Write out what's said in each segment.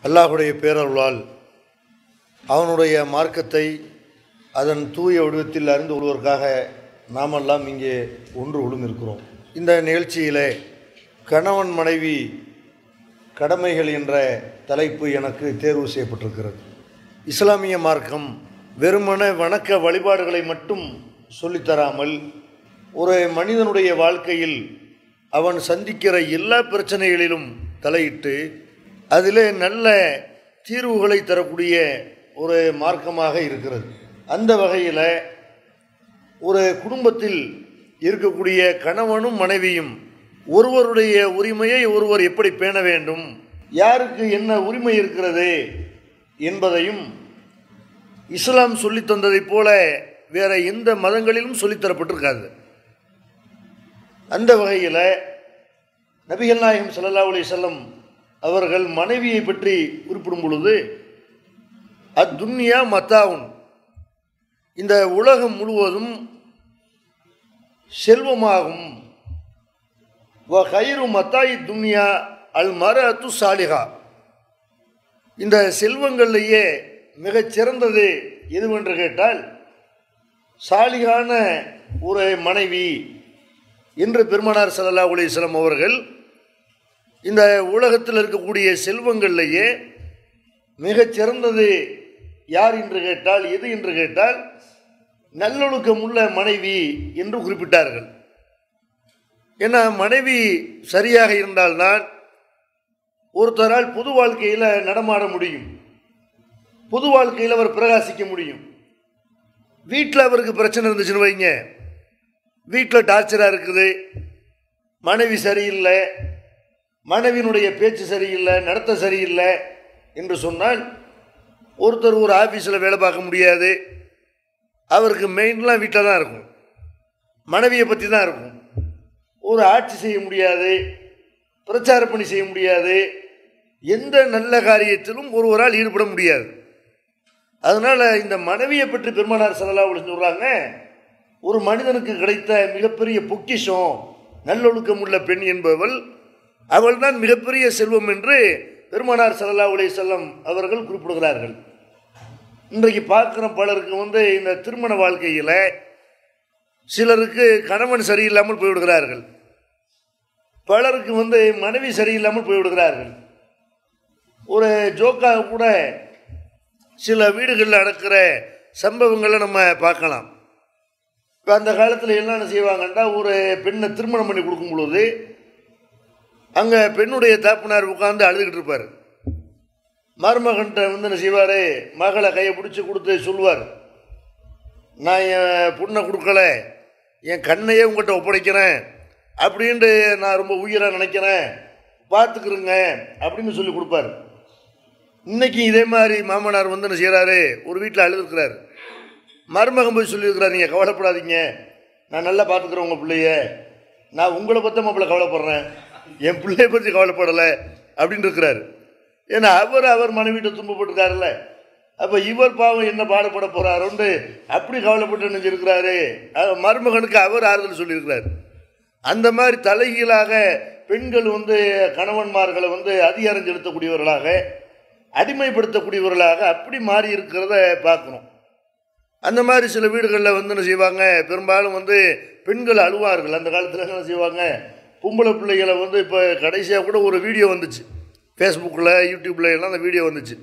அல்லாஹுடைய பேரருளால் அவனுடைய மார்க்கத்தை அதன் தூய வடிவத்தில் அறிந்து கொள்வதற்காக நாமெல்லாம் இங்கே ஒன்று ஒழும் இருக்கிறோம் இந்த நிகழ்ச்சியிலே கணவன் மனைவி கடமைகள் என்ற தலைப்பு எனக்கு தேர்வு செய்யப்பட்டிருக்கிறது இஸ்லாமிய மார்க்கம் வெறுமன வணக்க வழிபாடுகளை மட்டும் சொல்லித்தராமல் ஒரு மனிதனுடைய வாழ்க்கையில் அவன் சந்திக்கிற எல்லா பிரச்சனைகளிலும் தலையிட்டு அதிலே நல்ல தீர்வுகளை தரக்கூடிய ஒரு மார்க்கமாக இருக்கிறது அந்த வகையில் ஒரு குடும்பத்தில் இருக்கக்கூடிய கணவனும் மனைவியும் ஒருவருடைய உரிமையை ஒருவர் எப்படி பேண வேண்டும் யாருக்கு என்ன உரிமை இருக்கிறது என்பதையும் இஸ்லாம் சொல்லித் தந்ததைப் போல வேற எந்த மதங்களிலும் சொல்லித்தரப்பட்டிருக்காது அந்த வகையில் நபிகள் நாயகம் ஸல்லல்லாஹு அலைஹி வஸல்லம் அவர்கள் மனைவியை பற்றி குறிப்பிடும் பொழுது அத்துன்யா மத்தாவுன் இந்த உலகம் முழுவதும் செல்வமாகும் வ கயிறு மத்தாயி துன்யா அல் மர அத்து சாலிகா இந்த செல்வங்கள்லேயே மிகச் சிறந்தது எதுவென்று கேட்டால் சாலிகான ஒரு மனைவி என்று பெருமனார் ஸல்லல்லாஹு அலைஹி வஸல்லம் அவர்கள் இந்த உலகத்தில் இருக்கக்கூடிய செல்வங்கள்லேயே மிகச் சிறந்தது யார் என்று கேட்டால் எது என்று கேட்டால் நல்லொழுக்கம் உள்ள மனைவி என்று குறிப்பிட்டார்கள் ஏன்னா மனைவி சரியாக இருந்தால்தான் ஒருத்தரால் பொது வாழ்க்கையில் நடமாட முடியும் பொது வாழ்க்கையில் அவர் பிரகாசிக்க முடியும் வீட்டில் அவருக்கு பிரச்சனை இருந்துச்சுன்னு வைங்க வீட்டில் டார்ச்சராக இருக்குது மனைவி சரியில்லை மனைவியினுடைய பேச்சு சரியில்லை நடத்த சரியில்லை என்று சொன்னால் ஒருத்தர் ஒரு ஆஃபீஸில் வேலை பார்க்க முடியாது அவருக்கு மெயின்லாம் வீட்டில் தான் இருக்கும் மனைவியை பற்றி தான் இருக்கும் ஒரு ஆட்சி செய்ய முடியாது பிரச்சார பணி செய்ய முடியாது எந்த நல்ல காரியத்திலும் ஒருவரால் ஈடுபட முடியாது அதனால் இந்த மனைவியை பற்றி பெருமானார் சல்லா சொல்கிறாங்க ஒரு மனிதனுக்கு கிடைத்த மிகப்பெரிய பொக்கிஷம் நல்லொழுக்கம் உள்ள பெண் என்பவள் அவள்தான் மிகப்பெரிய செல்வம் என்று பெருமானார் சல்லா உலை செல்லம் அவர்கள் குறிப்பிடுகிறார்கள் இன்றைக்கு பார்க்குற பலருக்கு வந்து இந்த திருமண வாழ்க்கையில் சிலருக்கு கணவன் சரியில்லாமல் போய்விடுகிறார்கள் பலருக்கு வந்து மனைவி சரியில்லாமல் போய்விடுகிறார்கள் ஒரு ஜோக்காக கூட சில வீடுகளில் நடக்கிற சம்பவங்களை நம்ம பார்க்கலாம் இப்போ அந்த காலத்தில் என்னென்ன செய்வாங்கன்னா ஒரு பெண்ணை திருமணம் பண்ணி கொடுக்கும் பொழுது அங்கே பெண்ணுடைய தாப்பினார் உட்காந்து அழுதுகிட்டு இருப்பார் மருமகன்கிட்ட வந்து என்ன செய்வார் மகளை கையை பிடிச்சி கொடுத்து சொல்லுவார் நான் என் பொண்ணை கொடுக்கல என் கண்ணையே உங்கள்கிட்ட ஒப்படைக்கிறேன் அப்படின்ட்டு நான் ரொம்ப உயிராக நினைக்கிறேன் பார்த்துக்குறேங்க அப்படின்னு சொல்லி கொடுப்பார் இன்னைக்கு இதே மாதிரி மாமனார் வந்து என்ன செய்கிறாரு ஒரு வீட்டில் அழுதுருக்கிறார் மருமகன் போய் சொல்லியிருக்கிறார் நீங்கள் கவலைப்படாதீங்க நான் நல்லா பார்த்துக்குறேன் உங்கள் பிள்ளைய நான் உங்களை பற்றி மாப்பிள்ள கவலைப்படுறேன் என் பிள்ளைய பற்றி கவலைப்படலை அப்படின்னு இருக்கிறாரு ஏன்னா அவர் அவர் மனைவிட்ட துன்பப்பட்டிருக்காருல்ல அப்போ இவர் பாவம் என்ன பாடுபட போகிறாருன்னு அப்படி கவலைப்பட்டு நினைச்சிருக்கிறாரு மருமகனுக்கு அவர் ஆறுதல் சொல்லியிருக்கிறார் அந்த மாதிரி தலைகீழாக பெண்கள் வந்து கணவன்மார்களை வந்து அதிகாரம் செலுத்தக்கூடியவர்களாக அடிமைப்படுத்தக்கூடியவர்களாக அப்படி மாறி இருக்கிறத பார்க்கணும் அந்த மாதிரி சில வீடுகளில் வந்து என்ன செய்வாங்க பெரும்பாலும் வந்து பெண்கள் அழுவார்கள் அந்த காலத்தில் என்ன செய்வாங்க பொம்பளை பிள்ளைகளை வந்து இப்போ கடைசியாக கூட ஒரு வீடியோ வந்துச்சு ஃபேஸ்புக்கில் யூடியூப்பில் எல்லாம் அந்த வீடியோ வந்துச்சு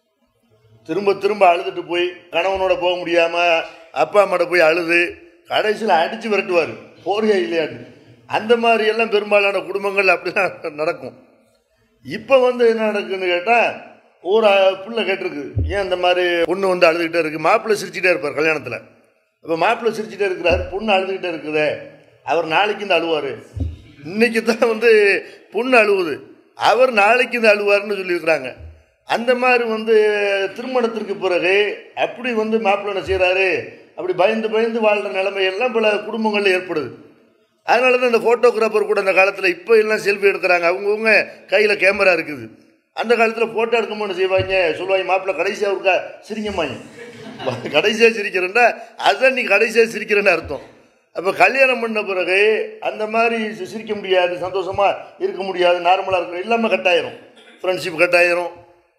திரும்ப திரும்ப அழுதுட்டு போய் கணவனோட போக முடியாமல் அப்பா அம்மாட்ட போய் அழுது கடைசியில் அடித்து விரட்டுவார் போறியா இல்லையான்னு அந்த மாதிரி எல்லாம் பெரும்பாலான குடும்பங்கள் அப்படிலாம் நடக்கும் இப்போ வந்து என்ன நடக்குதுன்னு கேட்டால் ஒரு பிள்ளை கேட்டிருக்கு ஏன் இந்த மாதிரி பொண்ணு வந்து அழுதுகிட்டே இருக்குது மாப்பிள்ளை சிரிச்சிட்டே இருப்பார் கல்யாணத்தில் இப்போ மாப்பிள்ளை சிரிச்சிட்டே இருக்கிறார் பொண்ணு அழுதுகிட்டே இருக்குதே அவர் நாளைக்கு இந்த அழுவார் இன்னைக்கு தான் வந்து பொண்ணு அழுவுது அவர் நாளைக்கு இந்த அழுவார்னு சொல்லியிருக்கிறாங்க அந்த மாதிரி வந்து திருமணத்திற்கு பிறகு அப்படி வந்து மாப்பிள்ளை என்ன செய்கிறாரு அப்படி பயந்து பயந்து வாழ்கிற நிலைமையெல்லாம் பல குடும்பங்களில் ஏற்படுது அதனால தான் இந்த ஃபோட்டோகிராஃபர் கூட அந்த காலத்தில் இப்போ எல்லாம் செல்ஃபி எடுக்கிறாங்க அவங்கவுங்க கையில் கேமரா இருக்குது அந்த காலத்தில் ஃபோட்டோ எடுக்கும்போது செய்வாங்க சொல்லுவாங்க மாப்பிள்ளை கடைசியாக இருக்கா சிரிங்கம்மாங்க கடைசியாக சிரிக்கிறேன்டா அதுதான் நீ கடைசியாக சிரிக்கிறேன்னு அர்த்தம் அப்போ கல்யாணம் பண்ண பிறகு அந்த மாதிரி சி- சிரிக்க முடியாது சந்தோஷமாக இருக்க முடியாது நார்மலாக இருக்க எல்லாமே கட்டாயிரும் ஃப்ரெண்ட்ஷிப் கட்டாயிரும்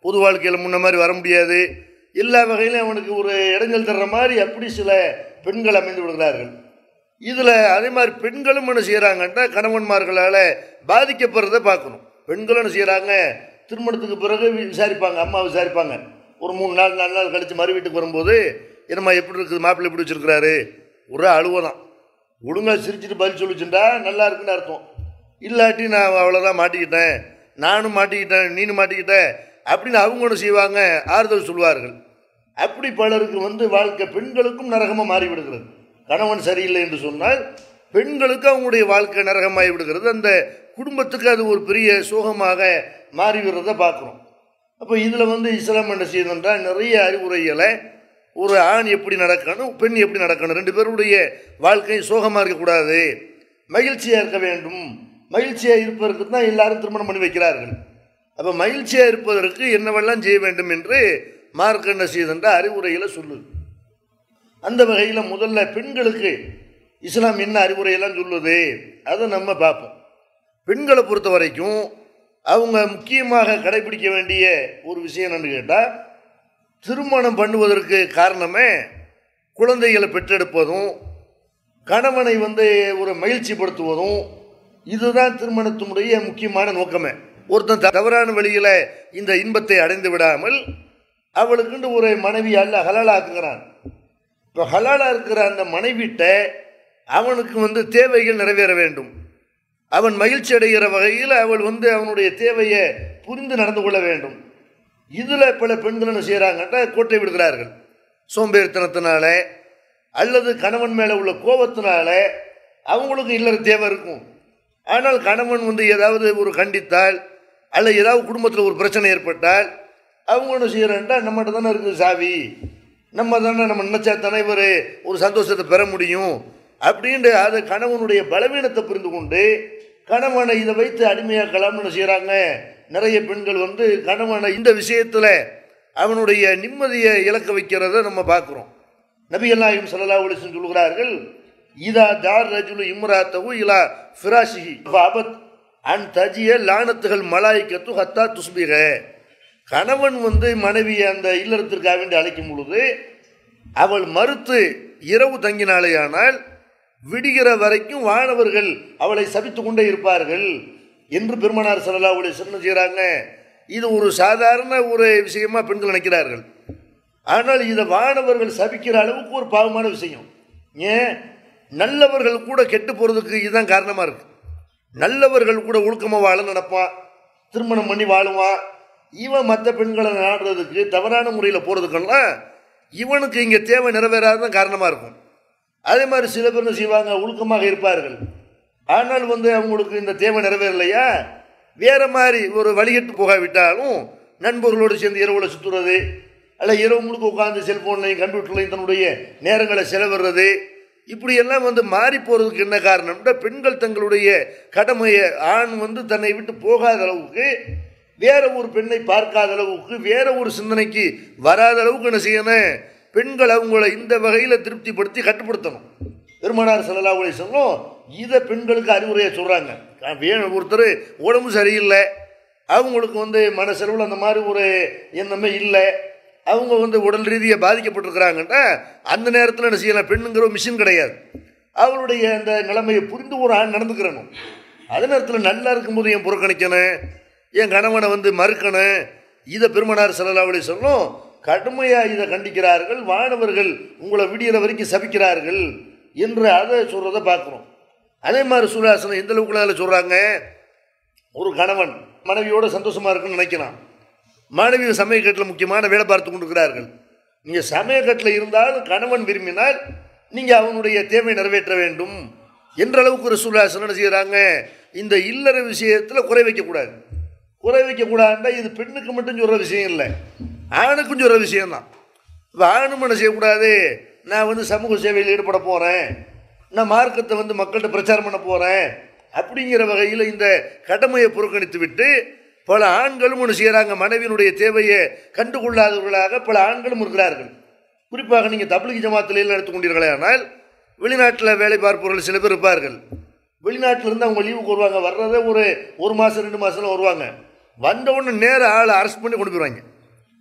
பொது வாழ்க்கையில் முன்ன மாதிரி வர முடியாது எல்லா வகையிலும் அவனுக்கு ஒரு இடைஞ்சல் தர்ற மாதிரி அப்படி சில பெண்கள் அமைந்து விடுகிறார்கள் இதில் அதே மாதிரி பெண்களும் என்ன செய்கிறாங்கன்னா கணவன்மார்களால் பாதிக்கப்படுறதை பார்க்கணும் பெண்களும் என்ன செய்கிறாங்க திருமணத்துக்கு பிறகு விசாரிப்பாங்க அம்மா விசாரிப்பாங்க ஒரு மூணு நாள் நாலு நாள் கழித்து மறு வீட்டுக்கு வரும்போது என்னம்மா எப்படி இருக்குது மாப்பிள்ளை எப்படி வச்சிருக்கிறாரு ஒரே அழுவதான் ஒழுங்கா சிரிச்சிட்டு பதில் சொல்லிச்சுண்டா நல்லா இருக்குன்னு அர்த்தம் இல்லாட்டி நான் அவ்வளோதான் மாட்டிக்கிட்டேன் நானும் மாட்டிக்கிட்டேன் நீனும் மாட்டிக்கிட்ட அப்படின்னு அவங்க ஒன்று செய்வாங்க ஆறுதல் சொல்வார்கள் அப்படி பலருக்கு வந்து வாழ்க்கை பெண்களுக்கும் நரகமாக மாறி விடுகிறது கணவன் சரியில்லை என்று சொன்னால் பெண்களுக்கு அவங்களுடைய வாழ்க்கை நரகமாகி விடுகிறது அந்த குடும்பத்துக்கு அது ஒரு பெரிய சோகமாக மாறி விடுறதை பார்க்குறோம் அப்போ இதில் வந்து இஸ்லாம் என்ன செய்யுதுன்றால் நிறைய அறிவுரைகளை ஒரு ஆண் எப்படி நடக்கணும் பெண் எப்படி நடக்கணும் ரெண்டு பேருடைய வாழ்க்கை சோகமாக இருக்கக்கூடாது மகிழ்ச்சியாக இருக்க வேண்டும் மகிழ்ச்சியாக இருப்பதற்கு தான் எல்லாரும் திருமணம் பண்ணி வைக்கிறார்கள் அப்போ மகிழ்ச்சியாக இருப்பதற்கு என்னவெல்லாம் செய்ய வேண்டும் என்று மார்க் என்ன செய்யுதுன்ற அறிவுரைகளை சொல்லுது அந்த வகையில் முதல்ல பெண்களுக்கு இஸ்லாம் என்ன அறிவுரையெல்லாம் சொல்லுது அதை நம்ம பார்ப்போம் பெண்களை பொறுத்த வரைக்கும் அவங்க முக்கியமாக கடைபிடிக்க வேண்டிய ஒரு விஷயம் என்னன்னு கேட்டால் திருமணம் பண்ணுவதற்கு காரணமே குழந்தைகளை பெற்றெடுப்பதும் கணவனை வந்து ஒரு மகிழ்ச்சிப்படுத்துவதும் இதுதான் திருமணத்தினுடைய முக்கியமான நோக்கமே ஒருத்தன் த- தவறான வழியில் இந்த இன்பத்தை அடைந்து விடாமல் அவளுக்குண்டு ஒரு மனைவி அல்ல ஹலாலாக்குகிறான் இப்போ ஹலாலாக இருக்கிற அந்த மனைவிட்ட அவனுக்கு வந்து தேவைகள் நிறைவேற வேண்டும் அவன் மகிழ்ச்சி அடைகிற வகையில் அவள் வந்து அவனுடைய தேவையை புரிந்து நடந்து கொள்ள வேண்டும் இதில் பல பெண்கள் என்ன செய்கிறாங்கன்னா கோட்டை விடுகிறார்கள் சோம்பேறித்தனத்தினால அல்லது கணவன் மேலே உள்ள கோபத்தினால அவங்களுக்கு இல்லற தேவை இருக்கும் ஆனால் கணவன் வந்து ஏதாவது ஒரு கண்டித்தால் அல்ல ஏதாவது குடும்பத்தில் ஒரு பிரச்சனை ஏற்பட்டால் அவங்க என்ன செய்கிறான்டா நம்மகிட்ட தானே இருக்குது சாவி நம்ம தானே நம்ம நினச்சா தானே இவர் ஒரு சந்தோஷத்தை பெற முடியும் அப்படின்ட்டு அது கணவனுடைய பலவீனத்தை புரிந்து கொண்டு கணவனை இதை வைத்து அடிமையாக்கலாம்னு என்ன செய்கிறாங்க நிறைய பெண்கள் வந்து கணவனை இந்த விஷயத்தில் அவனுடைய நிம்மதியை இழக்க வைக்கிறத நம்ம பார்க்குறோம் நபிகள் நாயகம் ஸல்லல்லாஹு அலைஹி வஸல்லம் சொல்கிறார்கள் இதா தார் ரஜுலு இம்ராத்தவு இலா ஃபிராஷிஹி ஃபஅபத் அன் தஜிய லானத்துகள் மலாய்க்கத்து ஹத்தா துஸ்பிக கணவன் வந்து மனைவியை அந்த இல்லறத்திற்காக வேண்டி அழைக்கும் பொழுது அவள் மறுத்து இரவு தங்கினாலேயானால் விடுகிற வரைக்கும் வானவர்கள் அவளை சபித்து கொண்டே இருப்பார்கள் என்று பெருமனார் ஸல்லல்லாஹு அலைஹி வஸல்லம் செய்கிறாங்க இது ஒரு சாதாரண ஒரு விஷயமா பெண்கள் நினைக்கிறார்கள் ஆனால் இதை வானவர்கள் சபிக்கிற அளவுக்கு ஒரு பாவமான விஷயம் ஏன் நல்லவர்கள் கூட கெட்டு போகிறதுக்கு இதுதான் காரணமாக இருக்கு நல்லவர்கள் கூட ஒழுக்கமாக வாழ நினைப்பான் திருமணம் பண்ணி வாழுவான் இவன் மற்ற பெண்களை நாடுறதுக்கு தவறான முறையில் போகிறதுக்கெல்லாம் இவனுக்கு இங்கே தேவை நிறைவேறாதான் காரணமாக இருக்கும் அதே மாதிரி சில பேர் என்ன செய்வாங்க ஒழுக்கமாக இருப்பார்கள் ஆனால் வந்து அவங்களுக்கு இந்த தேவை நிறைவேறலையா வேற மாதிரி ஒரு வழிகட்டு போகாவிட்டாலும் நண்பர்களோடு சேர்ந்து இரவுல சுற்றுறது அல்ல இரவு முழுக்க உட்காந்து செல்போன்லையும் கம்ப்யூட்டர்லையும் தன்னுடைய நேரங்களை செலவிடுறது இப்படி எல்லாம் வந்து மாறி போகிறதுக்கு என்ன காரணம்னா பெண்கள் தங்களுடைய கடமையை ஆண் வந்து தன்னை விட்டு போகாத அளவுக்கு வேற ஒரு பெண்ணை பார்க்காத அளவுக்கு வேற ஒரு சிந்தனைக்கு வராத அளவுக்கு என்ன செய்யணும் பெண்கள் அவங்கள இந்த வகையில் திருப்திப்படுத்தி கட்டுப்படுத்தணும் பெருமானார் ஸல்லல்லாஹு அலைஹி வஸல்லம் இதை பெண்களுக்கு அறிவுரையை சொல்கிறாங்க வேணும் ஒருத்தர் உடம்பு சரியில்லை அவங்களுக்கு வந்து மனசெலவில் அந்த மாதிரி ஒரு எண்ணமே இல்லை அவங்க வந்து உடல் ரீதியாக பாதிக்கப்பட்டிருக்கிறாங்கன்னா அந்த நேரத்தில் என்ன செய்யலாம் பெண்ணுங்கிற ஒரு மிஷின் கிடையாது அவளுடைய அந்த நிலைமையை புரிந்து ஒரு ஆண் நடந்துக்கிறணும் அதே நேரத்தில் நல்லா இருக்கும்போது என் புறக்கணிக்கணும் என் கணவனை வந்து மறுக்கணும் இதை பெருமனார் ஸல்லல்லாஹு அலைஹி வஸல்லம் கடுமையாக இதை கண்டிக்கிறார்கள் வானவர்கள் உங்களை விடியற வரைக்கும் சபிக்கிறார்கள் என்று அதை சொல்கிறத பார்க்குறோம் அதே மாதிரி சூழாசனம் எந்த அளவுக்கு அதில் சொல்கிறாங்க ஒரு கணவன் மனைவியோட சந்தோஷமாக இருக்குன்னு நினைக்கிறான் மனைவி சமயக்கட்டில் முக்கியமான வேலை பார்த்து கொண்டிருக்கிறார்கள் நீங்கள் சமயக்கட்டில் இருந்தாலும் கணவன் விரும்பினால் நீங்கள் அவனுடைய தேவை நிறைவேற்ற வேண்டும் என்ற அளவுக்கு ஒரு சூழாசனம் என்ன செய்கிறாங்க இந்த இல்லற விஷயத்தில் குறை வைக்கக்கூடாது குறை வைக்கக்கூடாதுன்னா இது பெண்ணுக்கு மட்டும் சொல்கிற விஷயம் இல்லை ஆணுக்கும் சொல்கிற விஷயம்தான் இப்போ ஆணும் என்ன செய்யக்கூடாது நான் வந்து சமூக சேவையில் ஈடுபட போகிறேன் நான் மார்க்கத்தை வந்து மக்கள்கிட்ட பிரச்சாரம் பண்ண போகிறேன் அப்படிங்கிற வகையில் இந்த கடமையை புறக்கணித்து விட்டு பல ஆண்களும் ஒன்று செய்கிறாங்க மனைவியினுடைய தேவையை கண்டுகொள்ளாதவர்களாக பல ஆண்களும் இருக்கிறார்கள் குறிப்பாக நீங்கள் தப்லிக் ஜமாத்தில் எல்லாம் எடுத்துக்கொண்டீர்களே ஆனால் வெளிநாட்டில் வேலை பார்ப்பவர்கள் சில பேர் இருப்பார்கள் வெளிநாட்டிலேருந்து அவங்க லீவுக்கு வருவாங்க வர்றதே ஒரு ஒரு மாதம் ரெண்டு மாதம் வருவாங்க வந்த உடனே நேர ஆளை அரெஸ்ட் பண்ணி கொண்டு போயிடுவாங்க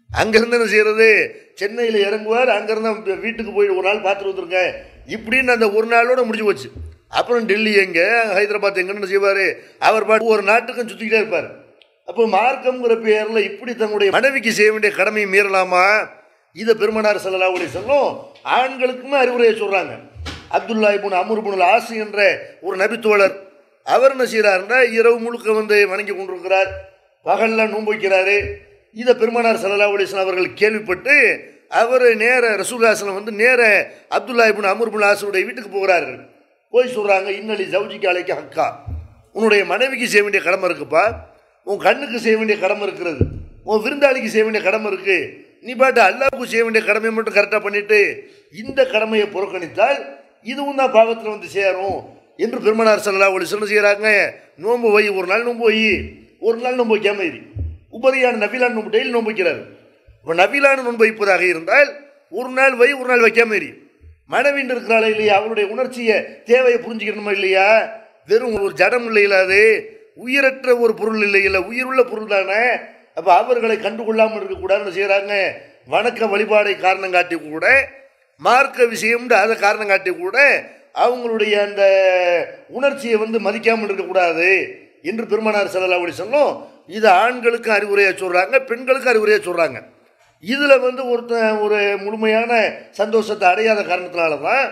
அங்கேருந்து என்ன செய்யறது சென்னையில் இறங்குவார் அங்கேருந்து வீட்டுக்கு போய் ஒரு நாள் பார்த்துட்டு வந்துருங்க இப்படின்னு அந்த ஒரு நாளோட முடிஞ்சு போச்சு அப்புறம் டெல்லி எங்கே ஹைதராபாத் எங்கன்னு செய்வார் அவர் பாட்டு ஒரு நாட்டுக்கும் சுற்றிக்கிட்டே இருப்பார் அப்போ மார்க்கம்ங்கிற பேரில் இப்படி தன்னுடைய மனைவிக்கு செய்ய வேண்டிய கடமையை மீறலாமா இதை பெருமனார் சல்லா அலி சொல்லும் ஆண்களுக்குமே அறிவுரையை சொல்கிறாங்க அப்துல்லா இபுன் அமர் இபுன் ஆசி என்ற ஒரு நபித்தோழர் அவர் என்ன செய்கிறாருன்னா இரவு முழுக்க வந்து வணங்கி கொண்டிருக்கிறார் பகல்ல நோன்பு வைக்கிறாரு இதை பெருமானார் சல்லா அலிஸ்லாம் அவர்கள் கேள்விப்பட்டு அவர் நேர ரசூல்லாஸ்லாம் வந்து நேர அப்துல்லா இபுன் அமர் இபுன் ஆசுடைய வீட்டுக்கு போகிறார்கள் போய் சொல்கிறாங்க இன்னலி ஜவுஜிக்கு அலைக்கு ஹக்கா உன்னுடைய மனைவிக்கு செய்ய வேண்டிய கடமை இருக்குப்பா உன் கண்ணுக்கு செய்ய வேண்டிய கடமை இருக்கிறது உன் விருந்தாளிக்கு செய்ய வேண்டிய கடமை இருக்கு நீ பாட்டு அல்லாவுக்கு செய்ய வேண்டிய கடமையை மட்டும் கரெக்டாக பண்ணிட்டு இந்த கடமையை புறக்கணித்தால் இதுவும் தான் பாவத்தில் வந்து சேரும் என்று பெருமனார் சல்லா ஒளி சொல்ல செய்கிறாங்க நோன்பு வை ஒரு நாள் நோன்பு வை ஒரு நாள் நோன்பு வைக்காம இரு உபரியான நபிலான் நோன்பு டெய்லி நோன்பு வைக்கிறார் இப்போ நபிலான நோன்பு வைப்பதாக இருந்தால் ஒரு நாள் வை ஒரு நாள் வைக்காம இரு மனைவின் இருக்கிறாளே இல்லையா அவளுடைய உணர்ச்சியை தேவையை புரிஞ்சுக்கணுமா இல்லையா வெறும் ஒரு ஜடம் இல்லை அது உயிரற்ற ஒரு பொருள் இல்லை இல்லை உயிருள்ள பொருள் தானே அப்போ அவர்களை கண்டுகொள்ளாமல் இருக்கக்கூடாதுன்னு செய்கிறாங்க வணக்க வழிபாடை காரணம் காட்டி கூட மார்க்க விஷயம்னு அதை காரணம் காட்டி கூட அவங்களுடைய அந்த உணர்ச்சியை வந்து மதிக்காமல் இருக்கக்கூடாது என்று பெருமானார் செல்லலா அப்படி சொல்லும் இது ஆண்களுக்கும் அறிவுரையாக சொல்கிறாங்க பெண்களுக்கும் அறிவுரையாக சொல்கிறாங்க இதில் வந்து ஒருத்தன் ஒரு முழுமையான சந்தோஷத்தை அடையாத காரணத்தினால தான்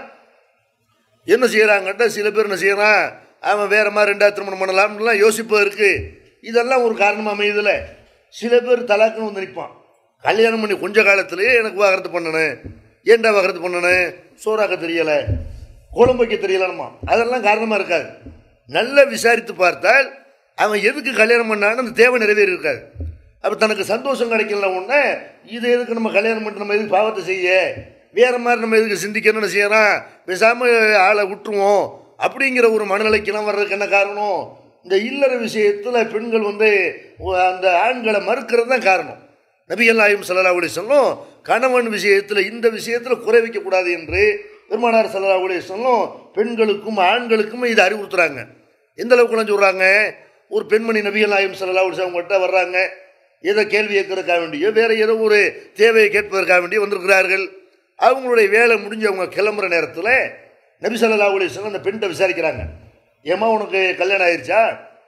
என்ன செய்கிறாங்கட்ட சில பேர் என்ன செய்கிறான் அவன் வேற மாதிரி ரெண்டாவது திருமணம் பண்ணலாம்லாம் யோசிப்பு இருக்கு இதெல்லாம் ஒரு காரணமாக அமையுதுல சில பேர் தலாக்குன்னு வந்து நிற்பான் கல்யாணம் பண்ணி கொஞ்ச காலத்திலேயே எனக்கு வாகரத்து பண்ணணும் ஏன்டா வாகரத்து பண்ணணும் சோறாக்க தெரியலை குழம்பு வைக்க தெரியலனுமா அதெல்லாம் காரணமாக இருக்காது நல்லா விசாரித்து பார்த்தால் அவன் எதுக்கு கல்யாணம் பண்ணான்னு அந்த தேவை நிறைவேறி இருக்காது அப்போ தனக்கு சந்தோஷம் கிடைக்கல உடனே இது எதுக்கு நம்ம கல்யாணம் பண்ணிட்டு நம்ம எதுக்கு பாவத்தை செய்ய வேற மாதிரி நம்ம எதுக்கு சிந்திக்கணும்னு செய்யறோம் பேசாமல் ஆளை விட்டுருவோம் அப்படிங்கிற ஒரு மனநிலைக்கெல்லாம் வர்றதுக்கு என்ன காரணம் இந்த இல்லற விஷயத்தில் பெண்கள் வந்து அந்த ஆண்களை மறுக்கிறது தான் காரணம் நபிகள் நாயும் சல்லா அலி சொல்லும் கணவன் விஷயத்தில் இந்த விஷயத்தில் குறை வைக்கக்கூடாது என்று பெருமானார் சல்லா அலி சொல்லும் பெண்களுக்கும் ஆண்களுக்கும் இதை அறிவுறுத்துறாங்க எந்த அளவுக்குலாம் சொல்கிறாங்க ஒரு பெண்மணி நபிகள் நாயும் சல்லா அலி அவங்கள்ட்ட வர்றாங்க ஏதோ கேள்வி கேட்கறதுக்காக வேண்டியோ வேற ஏதோ ஒரு தேவையை கேட்பதற்காக வேண்டியோ வந்திருக்கிறார்கள் அவங்களுடைய வேலை முடிஞ்சு அவங்க கிளம்புற நேரத்தில் நபி சல்லா அலிஸ்லாம் அந்த பெண்கிட்ட விசாரிக்கிறாங்க ஏமா உனக்கு கல்யாணம் ஆயிடுச்சா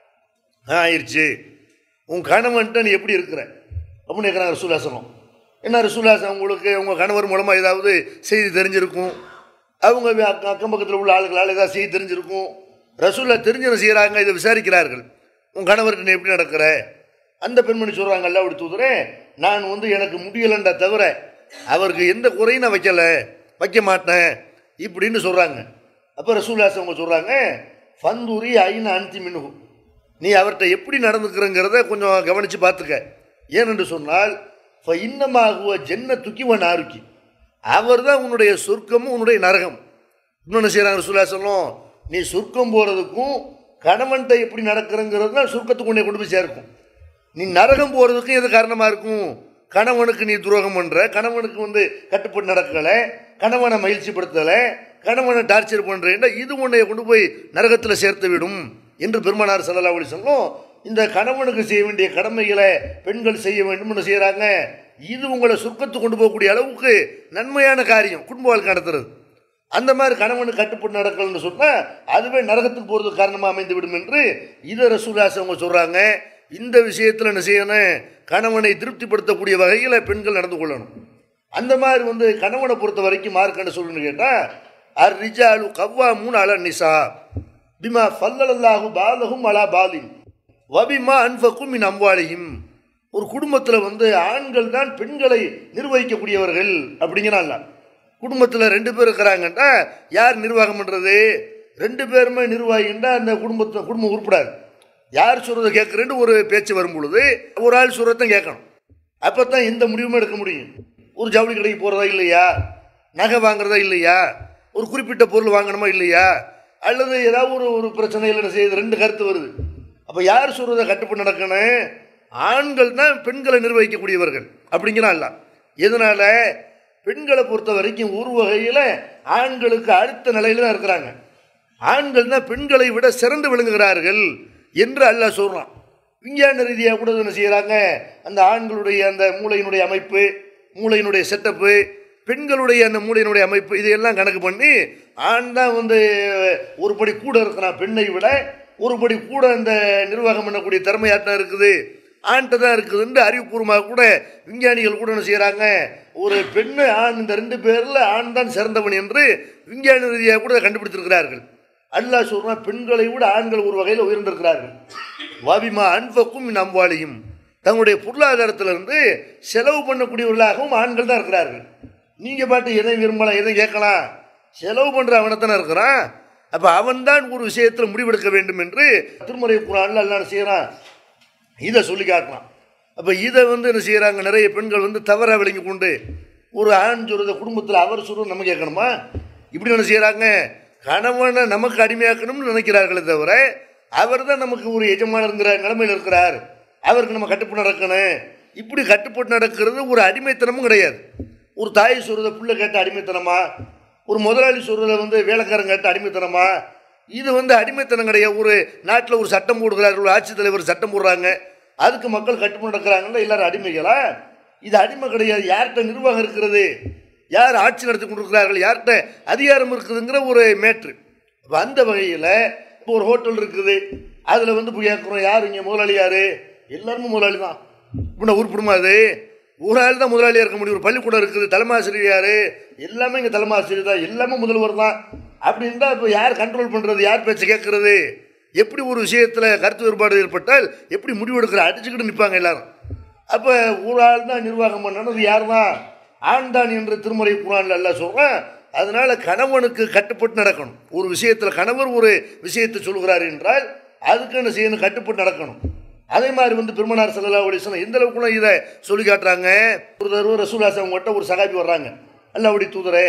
ஆ ஆயிடுச்சு உன் கணவன்ட்ட நீ எப்படி இருக்கிற அப்படின்னு கேட்குறாங்க ரசூலாசனம் என்ன ரசூலாசனம் உங்களுக்கு உங்கள் கணவர் மூலமாக ஏதாவது செய்தி தெரிஞ்சிருக்கும் அவங்க அக்கம் அக்கம் பக்கத்தில் உள்ள ஆளுகளால் ஏதாவது செய்தி தெரிஞ்சிருக்கும் ரசூலா தெரிஞ்சு செய்கிறாங்க இதை விசாரிக்கிறார்கள் உன் கணவர்கிட்ட நீ எப்படி நடக்கிற அந்த பெண்மணி சொல்கிறாங்க அல்ல அப்படி தூதுறேன் நான் வந்து எனக்கு முடியலைன்றா தவிர அவருக்கு எந்த குறையும் நான் வைக்கல வைக்க மாட்டேன் இப்படின்னு சொல்கிறாங்க அப்போ ரசூல்லாஸ் அவங்க சொல்கிறாங்க ஃபந்தூரி ஐநா அனுத்தி மினுகு நீ அவர்கிட்ட எப்படி நடந்துக்கிறங்கிறத கொஞ்சம் கவனித்து பார்த்துக்க ஏனென்று சொன்னால் இப்போ இன்னமாகுவ ஜென்ன துக்கிவன் ஆருக்கி அவர் தான் உன்னுடைய சொர்க்கமும் உன்னுடைய நரகம் இன்னொன்று செய்கிறாங்க ரசூல்லா சொல்லும் நீ சொர்க்கம் போகிறதுக்கும் கணவன்கிட்ட எப்படி நடக்கிறங்கிறது தான் சொர்க்கத்துக்கு உன்னை கொண்டு போய் சேர்க்கும் நீ நரகம் போகிறதுக்கும் எது காரணமாக இருக்கும் கணவனுக்கு நீ துரோகம் பண்ணுற கணவனுக்கு வந்து கட்டுப்பட்டு நடக்கலை கணவனை மகிழ்ச்சிப்படுத்தலை கணவனை டார்ச்சர் பண்ணுறேன்னா இது உன்னை கொண்டு போய் நரகத்தில் சேர்த்து விடும் என்று பெருமானார் சல்லா அலி சொல்லும் இந்த கணவனுக்கு செய்ய வேண்டிய கடமைகளை பெண்கள் செய்ய வேண்டும்னு செய்கிறாங்க இது உங்களை சுருக்கத்துக்கு கொண்டு போகக்கூடிய அளவுக்கு நன்மையான காரியம் குடும்ப வாழ்க்கை நடத்துறது அந்த மாதிரி கணவனுக்கு கட்டுப்பட்டு நடக்கலன்னு சொன்னால் அதுவே நரகத்துக்கு போகிறதுக்கு காரணமாக அமைந்து விடும் என்று இதை ரசூலாஸ் அவங்க சொல்கிறாங்க இந்த விஷயத்தில் என்ன செய்யணும் கணவனை திருப்திப்படுத்தக்கூடிய வகையில் பெண்கள் நடந்து கொள்ளணும் அந்த மாதிரி வந்து கணவனை பொறுத்த வரைக்கும் மார்க் என்ன சொல்லணும்னு கேட்டால் அர் ரிஜாலு கவ்வா மூணு அல நிசா பிமா ஃபல்லல்லாஹு பாலகும் அலா பாலின் வபிமா அன்ஃபக்கும் மின் அம்வாலியும் ஒரு குடும்பத்தில் வந்து ஆண்கள் தான் பெண்களை நிர்வகிக்கக்கூடியவர்கள் அப்படிங்கிறான்ல குடும்பத்தில் ரெண்டு பேர் இருக்கிறாங்கன்னா யார் நிர்வாகம் பண்ணுறது ரெண்டு பேருமே நிர்வாகின்னா அந்த குடும்பத்தை குடும்பம் உருப்படாது யார் சொல்கிறத கேட்குறேன்னு ஒரு பேச்சு வரும் பொழுது ஒரு ஆள் சொல்கிறதான் கேட்கணும் அப்போ தான் எந்த முடிவுமே எடுக்க முடியும் ஒரு ஜவுளி கடைக்கு போகிறதா இல்லையா நகை வாங்குறதா இல்லையா ஒரு குறிப்பிட்ட பொருள் வாங்கணுமா இல்லையா அல்லது ஏதாவது ஒரு ஒரு பிரச்சனையில் என்ன செய்யுது ரெண்டு கருத்து வருது அப்போ யார் சொல்கிறத கட்டுப்பட்டு நடக்கணும் ஆண்கள் தான் பெண்களை நிர்வகிக்கக்கூடியவர்கள் அப்படிங்கிறான்ல எதனால பெண்களை பொறுத்த வரைக்கும் ஒரு வகையில் ஆண்களுக்கு அடுத்த நிலையில தான் இருக்கிறாங்க ஆண்கள் தான் பெண்களை விட சிறந்து விளங்குகிறார்கள் என்று அல்லாஹ் சொல்கிறான் விஞ்ஞான ரீதியாக கூட என்ன செய்கிறாங்க அந்த ஆண்களுடைய அந்த மூளையினுடைய அமைப்பு மூளையினுடைய செட்டப்பு பெண்களுடைய அந்த மூளையினுடைய அமைப்பு இதையெல்லாம் கணக்கு பண்ணி ஆண் தான் வந்து ஒரு படி கூட இருக்கிறான் பெண்ணை விட ஒரு படி கூட இந்த நிர்வாகம் பண்ணக்கூடிய திறமையாட்டம் இருக்குது ஆண்கிட்ட தான் இருக்குதுன்னு அறிவுபூர்வமாக கூட விஞ்ஞானிகள் கூட என்ன செய்கிறாங்க ஒரு பெண்ணு ஆண் இந்த ரெண்டு பேரில் ஆண் தான் சிறந்தவன் என்று விஞ்ஞான ரீதியாக கூட கண்டுபிடித்திருக்கிறார்கள் அல்லாஹ் சொல்றான் பெண்களை விட ஆண்கள் ஒரு வகையில் உயர்ந்திருக்கிறார்கள் வாபிமா அன்பக்கும் நம்பாளியும் தங்களுடைய பொருளாதாரத்திலிருந்து செலவு பண்ணக்கூடியவர்களாகவும் ஆண்கள் தான் இருக்கிறார்கள் நீங்க பாட்டு எதை விரும்பலாம் எதை கேட்கலாம் செலவு பண்ற அவனைத்தானே இருக்கிறான் அப்ப அவன் தான் ஒரு விஷயத்தில் முடிவெடுக்க வேண்டும் என்று திருமறை குரான்ல எல்லாம் செய்யறான் இதை சொல்லி காட்டலாம் அப்போ இதை வந்து என்ன செய்கிறாங்க நிறைய பெண்கள் வந்து தவறாக விளங்கி கொண்டு ஒரு ஆண் சொல்றத குடும்பத்தில் அவர் சொல்றது நம்ம கேட்கணுமா இப்படி என்ன செய்கிறாங்க கணவனை நமக்கு அடிமையாக்கணும்னு நினைக்கிறார்களே தவிர அவர் தான் நமக்கு ஒரு எஜமானருங்கிற நிலைமையில் இருக்கிறார் அவருக்கு நம்ம கட்டுப்பட்டு நடக்கணும் இப்படி கட்டுப்பட்டு நடக்கிறது ஒரு அடிமைத்தனமும் கிடையாது ஒரு தாய் சொல்றத புள்ள கேட்ட அடிமைத்தனமா ஒரு முதலாளி சொல்றத வந்து வேலைக்காரன் கேட்ட அடிமைத்தனமா இது வந்து அடிமைத்தனம் கிடையாது ஒரு நாட்டில் ஒரு சட்டம் போடுகிறார்கள் ஒரு ஆட்சித்தலைவர் சட்டம் போடுறாங்க அதுக்கு மக்கள் கட்டுப்பட்டு நடக்கிறாங்கல்ல எல்லாரும் அடிமைகளா இது அடிமை கிடையாது யார்கிட்ட நிர்வாகம் இருக்கிறது யார் ஆட்சி நடத்தி கொண்டிருக்கிறார்கள் யார்கிட்ட அதிகாரம் இருக்குதுங்கிற ஒரு மேட்ரு அப்போ அந்த வகையில் இப்போ ஒரு ஹோட்டல் இருக்குது அதில் வந்து போய் கேட்குறோம் யார் இங்கே முதலாளி யார் எல்லாருமே முதலாளி தான் இப்படின்னா உருப்பிடுமா அது ஒரு ஆள் தான் முதலாளியாக இருக்க முடியும் ஒரு பள்ளிக்கூடம் இருக்குது தலைமை ஆசிரியர் யார் எல்லாமே இங்கே தலைமை ஆசிரியர் தான் எல்லாமே முதல்வர் தான் அப்படி இருந்தால் இப்போ யார் கண்ட்ரோல் பண்ணுறது யார் பேச்சை கேட்கறது எப்படி ஒரு விஷயத்தில் கருத்து வேறுபாடு ஏற்பட்டால் எப்படி முடிவெடுக்கிற அடிச்சுக்கிட்டு நிற்பாங்க எல்லாரும் அப்போ ஒரு ஆள் தான் நிர்வாகம் பண்ணணும் யார் தான் ஆண் தான் என்று திருமறை குரான்ல எல்லாம் சொல்கிறேன் அதனால கணவனுக்கு கட்டுப்பட்டு நடக்கணும் ஒரு விஷயத்தில் கணவர் ஒரு விஷயத்தை சொல்கிறார் என்றால் அதுக்கு என்ன செய்யணும் கட்டுப்பட்டு நடக்கணும் அதே மாதிரி வந்து பெருமனார் சல்லா அலிஸ்லாம் எந்த அளவுக்குள்ள இதை சொல்லி காட்டுறாங்க ஒரு தடவை ரசூலாஸ் அவங்ககிட்ட ஒரு சகாபி வர்றாங்க அல்ல அப்படி தூதரே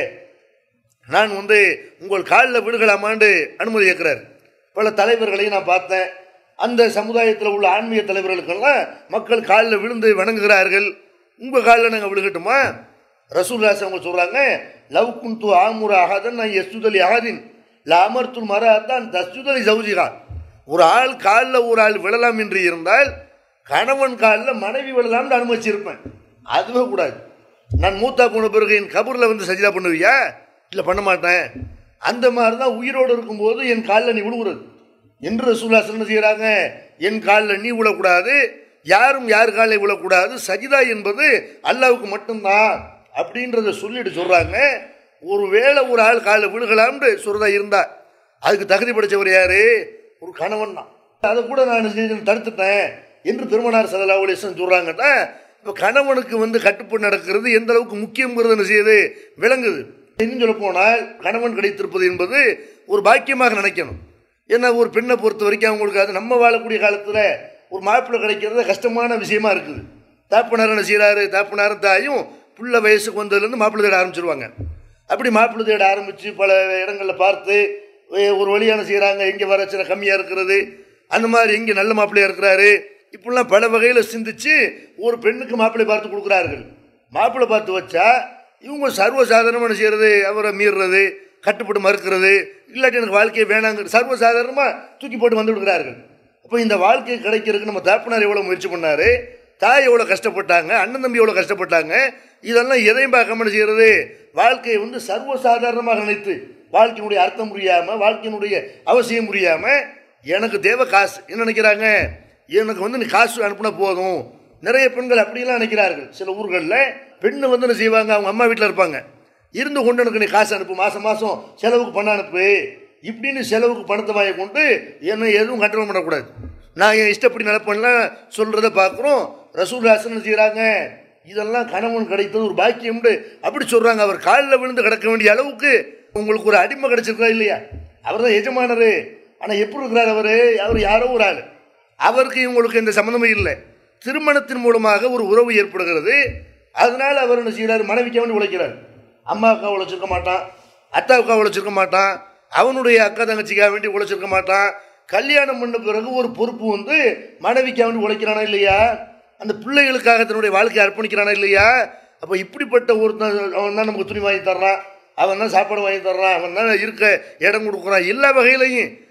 நான் வந்து உங்கள் காலில் விடுகலாமான்னு அனுமதி கேட்கிறார் பல தலைவர்களையும் நான் பார்த்தேன் அந்த சமுதாயத்தில் உள்ள ஆன்மீக தலைவர்களுக்கெல்லாம் மக்கள் காலில் விழுந்து வணங்குகிறார்கள் உங்கள் காலில் நாங்கள் விழுகட்டுமா ரசூல்லாஸ் அவங்க சொல்கிறாங்க லவ் குந்து ஆமுர அகதன் நான் எஸ்துதலி அகதின் லாமர்த்துல் மராத்தான் தஸ்துதலி சௌஜிகா ஒரு ஆள் காலில் ஒரு ஆள் விழலாம் என்று இருந்தால் கணவன் காலில் மனைவி விழலாம்னு அனுமதிச்சிருப்பேன் அதுவே கூடாது நான் மூத்தா போன பிறகு என் கபூரில் வந்து சஜிதா பண்ணுவியா இல்லை பண்ண மாட்டேன் அந்த மாதிரி தான் உயிரோடு இருக்கும்போது என் காலில் நீ விழுவுறது என்று ரசூல்லாஸ் என்ன செய்கிறாங்க என் காலில் நீ விழக்கூடாது யாரும் யார் காலில் விழக்கூடாது சஜிதா என்பது அல்லாவுக்கு மட்டும்தான் அப்படின்றத சொல்லிட்டு சொல்கிறாங்க ஒருவேளை ஒரு ஆள் காலில் விழுகலாம்னு சொல்றதா இருந்தா அதுக்கு தகுதி படைச்சவர் யாரு ஒரு கணவன் தான் அதை கூட நான் செஞ்சு தடுத்துட்டேன் என்று பெருமனார் சதலா அலிஸ்லாம் சொல்கிறாங்கன்னா இப்போ கணவனுக்கு வந்து கட்டுப்பாடு நடக்கிறது எந்த அளவுக்கு முக்கியங்கிறது என்ன செய்யுது விளங்குது இன்னும் சொல்ல போனால் கணவன் கிடைத்திருப்பது என்பது ஒரு பாக்கியமாக நினைக்கணும் ஏன்னா ஒரு பெண்ணை பொறுத்த வரைக்கும் அவங்களுக்கு அது நம்ம வாழக்கூடிய காலத்தில் ஒரு மாப்பிள்ளை கிடைக்கிறது கஷ்டமான விஷயமா இருக்குது தாப்பனார் என்ன செய்கிறாரு தாப்பனாரும் தாயும் புள்ள வயசுக்கு வந்ததுலேருந்து மாப்பிள்ளை தேட ஆரம்பிச்சிருவாங்க அப்படி மாப்பிள்ளை தேட ஆரம்பித்து பல இடங்களில் பார்த்து ஏ- ஒரு வழியான செய்கிறாங்க எங்கே வரச்சனை கம்மியாக இருக்கிறது அந்த மாதிரி எங்கே நல்ல மாப்பிள்ளையாக இருக்கிறாரு இப்படிலாம் பல வகையில் சிந்திச்சு ஒரு பெண்ணுக்கு மாப்பிள்ளை பார்த்து கொடுக்குறார்கள் மாப்பிள்ளை பார்த்து வச்சா இவங்க சர்வசாதாரணமான செய்கிறது அவரை மீறுறது கட்டுப்பட்டு மறுக்கிறது இல்லாட்டி எனக்கு வாழ்க்கையை வேணாங்க சர்வசாதாரணமாக தூக்கி போட்டு வந்து விடுகிறார்கள் அப்போ இந்த வாழ்க்கை கிடைக்கிறதுக்கு நம்ம தாப்பனார் எவ்வளோ முயற்சி பண்ணாரு தாய் எவ்வளோ கஷ்டப்பட்டாங்க அண்ணன் தம்பி எவ்வளோ கஷ்டப்பட்டாங்க இதெல்லாம் எதையும் பார்க்காம என்ன செய்யறது வாழ்க்கையை வந்து சர்வசாதாரணமாக நினைத்து வாழ்க்கையினுடைய அர்த்தம் புரியாம வாழ்க்கையினுடைய அவசியம் புரியாம எனக்கு தேவை காசு என்ன நினைக்கிறாங்க எனக்கு வந்து நீ காசு அனுப்புனா போதும் நிறைய பெண்கள் அப்படியெல்லாம் நினைக்கிறார்கள் சில ஊர்களில் பெண்ணு வந்து என்ன செய்வாங்க அவங்க அம்மா வீட்டில் இருப்பாங்க இருந்து கொண்டு எனக்கு நீ காசு அனுப்பு மாதம் மாதம் செலவுக்கு பணம் அனுப்பு இப்படின்னு செலவுக்கு பணத்தை வாங்கி கொண்டு என்னை எதுவும் கண்ட்ரோல் பண்ணக்கூடாது நான் என் இஷ்டப்படி நடப்பேன்லாம் சொல்கிறத பார்க்குறோம் ரசூல்லாசன் என்ன செய்கிறாங்க இதெல்லாம் கணவன் கிடைத்தது ஒரு பாக்கியம்னு அப்படி சொல்கிறாங்க அவர் காலில் விழுந்து கிடக்க வேண்டிய அளவுக்கு உங்களுக்கு ஒரு அடிமை கிடைச்சிருக்கா இல்லையா அவர் தான் எஜமானர் ஆனால் எப்படி இருக்கிறார் அவர் அவர் யாரோ ஒரு ஆள் அவருக்கு இவங்களுக்கு எந்த சம்மந்தமே இல்லை திருமணத்தின் மூலமாக ஒரு உறவு ஏற்படுகிறது அதனால அவர் என்ன செய்கிறார் மனைவிக்கு வேண்டி உழைக்கிறார் அம்மாவுக்காக உழைச்சிருக்க மாட்டான் அத்தாவுக்காக உழைச்சிருக்க மாட்டான் அவனுடைய அக்கா தங்கச்சிக்காக வேண்டி உழைச்சிருக்க மாட்டான் கல்யாணம் பண்ண பிறகு ஒரு பொறுப்பு வந்து மனைவிக்காக வேண்டி உழைக்கிறானா இல்லையா அந்த பிள்ளைகளுக்காக தன்னுடைய வாழ்க்கையை அர்ப்பணிக்கிறானா இல்லையா அப்போ இப்படிப்பட்ட ஒருத்தன் அவன் தான் நமக்கு துணி வாங்கி தர்றான் அவன் தான் சாப்பாடு வாங்கி தர்றான் அவன் தான் இருக்க இடம் கொடுக்குறான் எல்லா வகையிலையும்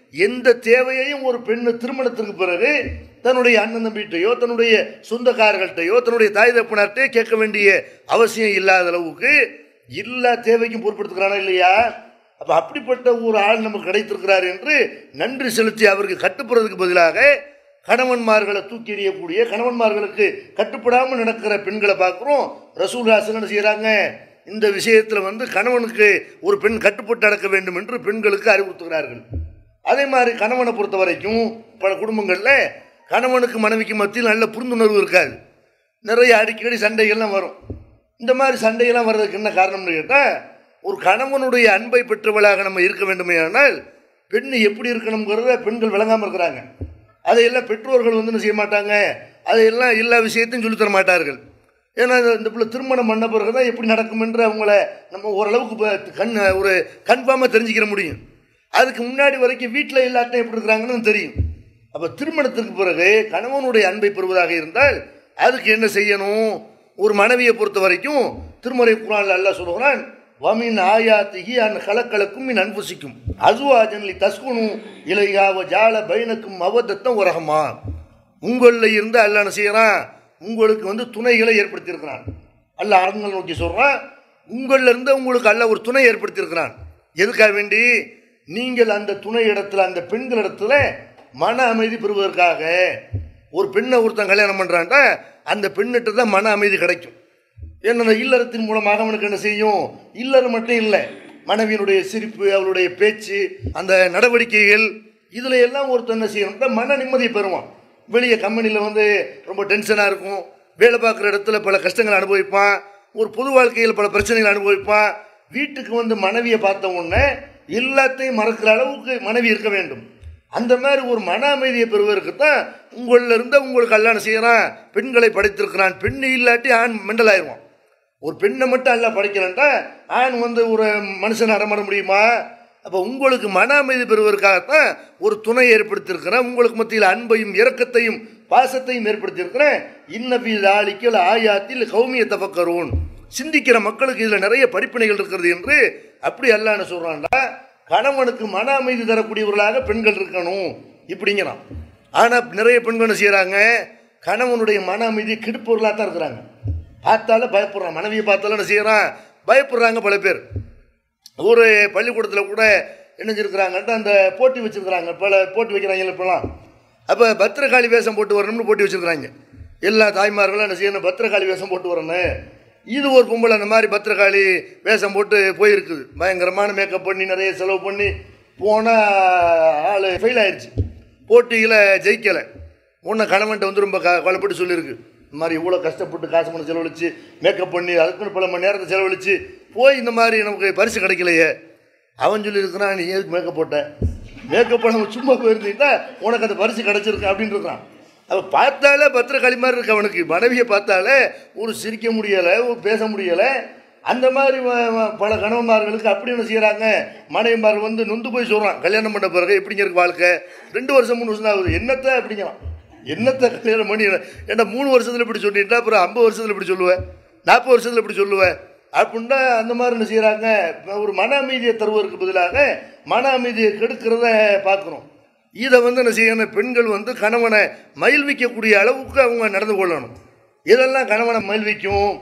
எந்த தேவையையும் ஒரு பெண்ணு திருமணத்திற்கு பிறகு தன்னுடைய அண்ணன் தம்பிகிட்டையோ தன்னுடைய சொந்தக்காரர்கள்ட்டையோ தன்னுடைய தாய் தப்பினார்ட்டே கேட்க வேண்டிய அவசியம் இல்லாத அளவுக்கு எல்லா தேவைக்கும் பொருட்படுத்துகிறானா இல்லையா அப்ப அப்படிப்பட்ட ஒரு ஆள் நமக்கு கிடைத்திருக்கிறார் என்று நன்றி செலுத்தி அவருக்கு கட்டுப்படுறதுக்கு பதிலாக கணவன்மார்களை தூக்கி எறியக்கூடிய கணவன்மார்களுக்கு கட்டுப்படாமல் நடக்கிற பெண்களை பார்க்குறோம் ரசூல் ஹாசன் என்ன செய்கிறாங்க இந்த விஷயத்தில் வந்து கணவனுக்கு ஒரு பெண் கட்டுப்பட்டு நடக்க வேண்டும் என்று பெண்களுக்கு அறிவுறுத்துகிறார்கள் அதே மாதிரி கணவனை பொறுத்த வரைக்கும் பல குடும்பங்களில் கணவனுக்கு மனைவிக்கு மத்தியில் நல்ல புரிந்துணர்வு இருக்காது நிறைய அடிக்கடி சண்டைகள்லாம் வரும் இந்த மாதிரி சண்டையெல்லாம் வர்றதுக்கு என்ன காரணம்னு கேட்டால் ஒரு கணவனுடைய அன்பை பெற்றவளாக நம்ம இருக்க வேண்டுமேயானால் பெண் எப்படி இருக்கணுங்கிறத பெண்கள் விளங்காமல் இருக்கிறாங்க அதையெல்லாம் பெற்றோர்கள் வந்து என்ன செய்ய மாட்டாங்க அதையெல்லாம் எல்லா விஷயத்தையும் சொல்லித் தர மாட்டார்கள் ஏன்னா இந்த- இந்த பிள்ளை திருமணம் பண்ண பிறகு தான் எப்படி நடக்கும் என்று அவங்கள நம்ம ஓரளவுக்கு ப- கண் ஒரு கன்ஃபார்மாக தெரிஞ்சுக்கிற முடியும் அதுக்கு முன்னாடி வரைக்கும் வீட்டில் எல்லாத்தையும் எப்படி இருக்கிறாங்கன்னு தெரியும் அப்போ திருமணத்திற்கு பிறகு கணவனுடைய அன்பை பெறுவதாக இருந்தால் அதுக்கு என்ன செய்யணும் ஒரு மனைவியை பொறுத்த வரைக்கும் திருமறை குரான்ல அல்லாஹ் சொல்கிறான் வமின் ஆயாத்திகி அன் கலக்கலக்கும் மின் அன்புசிக்கும் அசுவாஜன்லி தஸ்குனு இலையாவ ஜால பைனக்கும் அவதத்தம் உரகமா உங்களில் இருந்து அல்லாஹ் என்ன செய்யறான் உங்களுக்கு வந்து துணைகளை ஏற்படுத்தியிருக்கிறான் அல்ல அரண்கள் நோக்கி சொல்றான் உங்களில் இருந்து உங்களுக்கு அல்ல ஒரு துணை ஏற்படுத்தியிருக்கிறான் எதுக்காக வேண்டி நீங்கள் அந்த துணை இடத்துல அந்த பெண்கள் இடத்துல மன அமைதி பெறுவதற்காக ஒரு பெண்ணை ஒருத்தன் கல்யாணம் பண்றான்டா அந்த பெண்ணிட்ட தான் மன அமைதி கிடைக்கும் ஏன்னா அந்த இல்லறத்தின் மூலமாக அவனுக்கு என்ன செய்யும் இல்லறம் மட்டும் இல்லை மனைவியினுடைய சிரிப்பு அவளுடைய பேச்சு அந்த நடவடிக்கைகள் இதுல எல்லாம் ஒருத்தன் என்ன செய்யணும்னா மன நிம்மதியை பெறுவான் வெளியே கம்பெனியில் வந்து ரொம்ப டென்ஷனாக இருக்கும் வேலை பார்க்குற இடத்துல பல கஷ்டங்களை அனுபவிப்பான் ஒரு பொது வாழ்க்கையில் பல பிரச்சனைகளை அனுபவிப்பான் வீட்டுக்கு வந்து மனைவியை பார்த்த உடனே எல்லாத்தையும் மறக்கிற அளவுக்கு மனைவி இருக்க வேண்டும் அந்த மாதிரி ஒரு மன அமைதியை பெறுவதற்கு தான் உங்களில் இருந்த உங்களுக்கு கல்யாணம் செய்யறான் பெண்களை படைத்திருக்கிறான் பெண் இல்லாட்டி ஆண் மெண்டல் ஆயிடுவான் ஒரு பெண்ணை மட்டும் அல்ல படைக்கிறேன்டா ஆண் வந்து ஒரு மனுஷனை அறமட முடியுமா அப்போ உங்களுக்கு மன அமைதி பெறுவதற்காகத்தான் ஒரு துணை ஏற்படுத்தியிருக்கிறேன் உங்களுக்கு மத்தியில் அன்பையும் இரக்கத்தையும் பாசத்தையும் ஏற்படுத்தியிருக்கிறேன் இன்னபி ஆளிக்கல் ஆயாத்தில் கௌமிய தபக்கரோன் சிந்திக்கிற மக்களுக்கு இதில் நிறைய படிப்பினைகள் இருக்கிறது என்று அப்படி அல்லான்னு சொல்கிறான்டா கணவனுக்கு மன அமைதி தரக்கூடியவர்களாக பெண்கள் இருக்கணும் இப்படிங்கிறான் ஆனால் நிறைய பெண்கள் என்ன செய்கிறாங்க கணவனுடைய மன அமைதியை கெடுப்பவர்களாக தான் இருக்கிறாங்க பார்த்தாலும் பயப்படுறான் மனைவியை பார்த்தாலும் என்ன செய்கிறான் பயப்படுறாங்க பல பேர் ஒரு பள்ளிக்கூடத்தில் கூட என்ன செஞ்சிருக்கிறாங்கன்ட்டு அந்த போட்டி வச்சிருக்கிறாங்க பல போட்டி வைக்கிறாங்க இப்போலாம் அப்போ பத்திரகாளி வேஷம் போட்டு வரணும்னு போட்டி வச்சிருக்கிறாங்க எல்லா தாய்மார்களும் என்ன செய்யணும் பத்திரகாளி வேஷம் போட்டு வரணும் இது ஒரு பொம்பளை அந்த மாதிரி பத்திரகாளி வேஷம் போட்டு போயிருக்குது பயங்கரமான மேக்கப் பண்ணி நிறைய செலவு பண்ணி போனால் ஆள் ஃபெயில் ஆயிடுச்சு போட்டியில் ஜெயிக்கலை உன்னை கணவன்ட்ட வந்து ரொம்ப க கொலைப்பட்டு சொல்லியிருக்கு இந்த மாதிரி இவ்வளோ கஷ்டப்பட்டு காசு பண்ண செலவழிச்சு மேக்கப் பண்ணி அதுக்குன்னு பல மணி நேரத்தை செலவழிச்சு போய் இந்த மாதிரி நமக்கு பரிசு கிடைக்கலையே அவன் சொல்லியிருக்கிறான் நீ எதுக்கு மேக்கப் போட்ட மேக்கப் பண்ண சும்மா போயிருந்தீங்கன்னா உனக்கு அந்த பரிசு கிடைச்சிருக்கு அப்படின்னு இருக்கான் அவன் பார்த்தாலே பத்திரக்காளி மாதிரி இருக்கு அவனுக்கு மனைவியை பார்த்தாலே ஒரு சிரிக்க முடியலை ஒரு பேச முடியலை அந்த மாதிரி வ- வ- பல கணவன்மார்களுக்கு அப்படி என்ன செய்கிறாங்க மனைவிமார்கள் வந்து நொந்து போய் சொல்கிறான் கல்யாணம் பண்ண பிறகு எப்படிங்க இருக்கு வாழ்க்கை ரெண்டு வருஷம் மூணு வருஷம் தான் ஆகுது என்னத்தை அப்படிங்கிறான் என்னத்தை கல்யாணம் பண்ணி என்ன மூணு வருஷத்தில் இப்படி சொல்லிட்டா அப்புறம் ஐம்பது வருஷத்தில் இப்படி சொல்லுவேன் நாற்பது வருஷத்தில் இப்படி சொல்லுவேன் அப்படின்னா அந்த மாதிரி என்ன செய்கிறாங்க ஒரு மன அமைதியை தருவதற்கு பதிலாக மன அமைதியை கெடுக்கிறத பார்க்குறோம் இதை வந்து என்ன செய்யணும் பெண்கள் வந்து கணவனை மயில்விக்கக்கூடிய அளவுக்கு அவங்க நடந்து கொள்ளணும் இதெல்லாம் கணவனை மயில்விக்கும்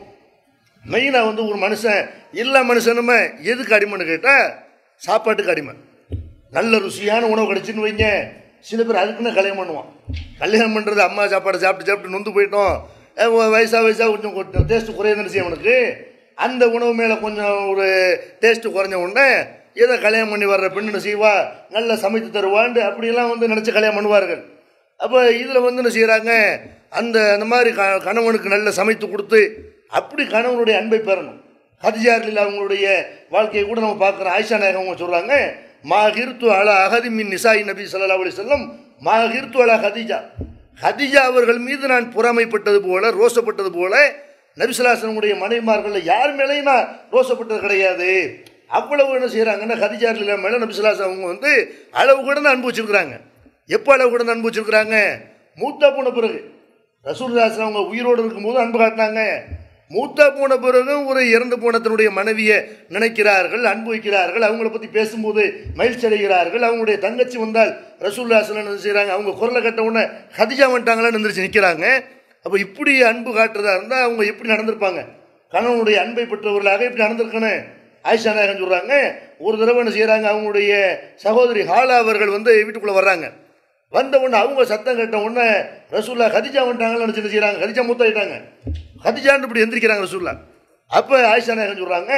மெயினாக வந்து ஒரு மனுஷன் எல்லா மனுஷனுமே எதுக்கு அடிமைன்னு கேட்டால் சாப்பாட்டுக்கு அடிமை நல்ல ருசியான உணவு கிடைச்சுன்னு வைங்க சில பேர் அதுக்குன்னு கல்யாணம் பண்ணுவான் கல்யாணம் பண்ணுறது அம்மா சாப்பாடை சாப்பிட்டு சாப்பிட்டு நொந்து போயிட்டோம் அஹ் வ- வயசா வயசா கொஞ்சம் கொஞ்சம் டேஸ்ட்டு குறையுதுன்னு செய்யும் அவனுக்கு அந்த உணவு மேலே கொஞ்சம் ஒரு டேஸ்ட்டு குறைஞ்ச உடனே ஏதோ கல்யாணம் பண்ணி வர்ற பெண்ணு செய்வா நல்லா சமைத்து தருவான்ட்டு அப்படியெல்லாம் வந்து நினச்சி கல்யாணம் பண்ணுவார்கள் அப்போ இதில் வந்து என்ன செய்கிறாங்க அந்த அந்த மாதிரி க கணவனுக்கு நல்ல சமைத்து கொடுத்து அப்படி கணவனுடைய அன்பை பெறணும் ஹதிஜாரில் அவங்களுடைய வாழ்க்கையை கூட நம்ம பார்க்குறோம் ஆயிஷா நாயகம் அவங்க சொல்கிறாங்க மா கிர்த்து அலா அகதி மின் நிசாய் நபி ஸல்லல்லாஹு அலைஹி வஸல்லம் மா கிர்த்து அலா ஹதிஜா ஹதிஜா அவர்கள் மீது நான் பொறாமைப்பட்டது போல ரோசப்பட்டது போல நபிசுல்லாசனுடைய மனைவிமார்களில் யார் மேலேயும் நான் ரோசப்பட்டது கிடையாது அவ்வளவு என்ன செய்கிறாங்கன்னா ஹதிஜாரில் மேலே நபிசுல்லாஸ் அவங்க வந்து அளவு கூட தான் அனுபவிச்சிருக்கிறாங்க எப்போ அளவு கூட அனுபவிச்சிருக்கிறாங்க மூத்தா போன பிறகு ரசூல்லாஸ் அவங்க உயிரோடு இருக்கும்போது அன்பு காட்டினாங்க மூத்தா போன பிறகும் ஒரு இறந்து போன தன்னுடைய மனைவியை நினைக்கிறார்கள் அன்பு வைக்கிறார்கள் அவங்கள பற்றி பேசும்போது மகிழ்ச்சி அடைகிறார்கள் அவங்களுடைய தங்கச்சி வந்தால் ரசூல்லா என்ன செய்கிறாங்க அவங்க குரலை கட்ட உடனே ஹதிஜா வந்துட்டாங்களான்னு எந்திரிச்சு நிற்கிறாங்க அப்போ இப்படி அன்பு காட்டுறதா இருந்தால் அவங்க எப்படி நடந்திருப்பாங்க கணவனுடைய அன்பை பெற்றவர்களாக இப்படி நடந்திருக்கணும் ஆயிஷா நாயகன் சொல்கிறாங்க ஒரு தடவை என்ன செய்கிறாங்க அவங்களுடைய சகோதரி ஹாலா அவர்கள் வந்து வீட்டுக்குள்ளே வர்றாங்க வந்த உடனே அவங்க சத்தம் கேட்ட உடனே ரசூல்லா கதிஜா வந்துட்டாங்கன்னு நினச்சி என்ன செய்கிறாங்க கதிஜா மூத்தாயிட்டாங்க கதிஜான்னு இப்படி எந்திரிக்கிறாங்க ரசூல்லா அப்போ ஆயிஷா நாயகன் சொல்கிறாங்க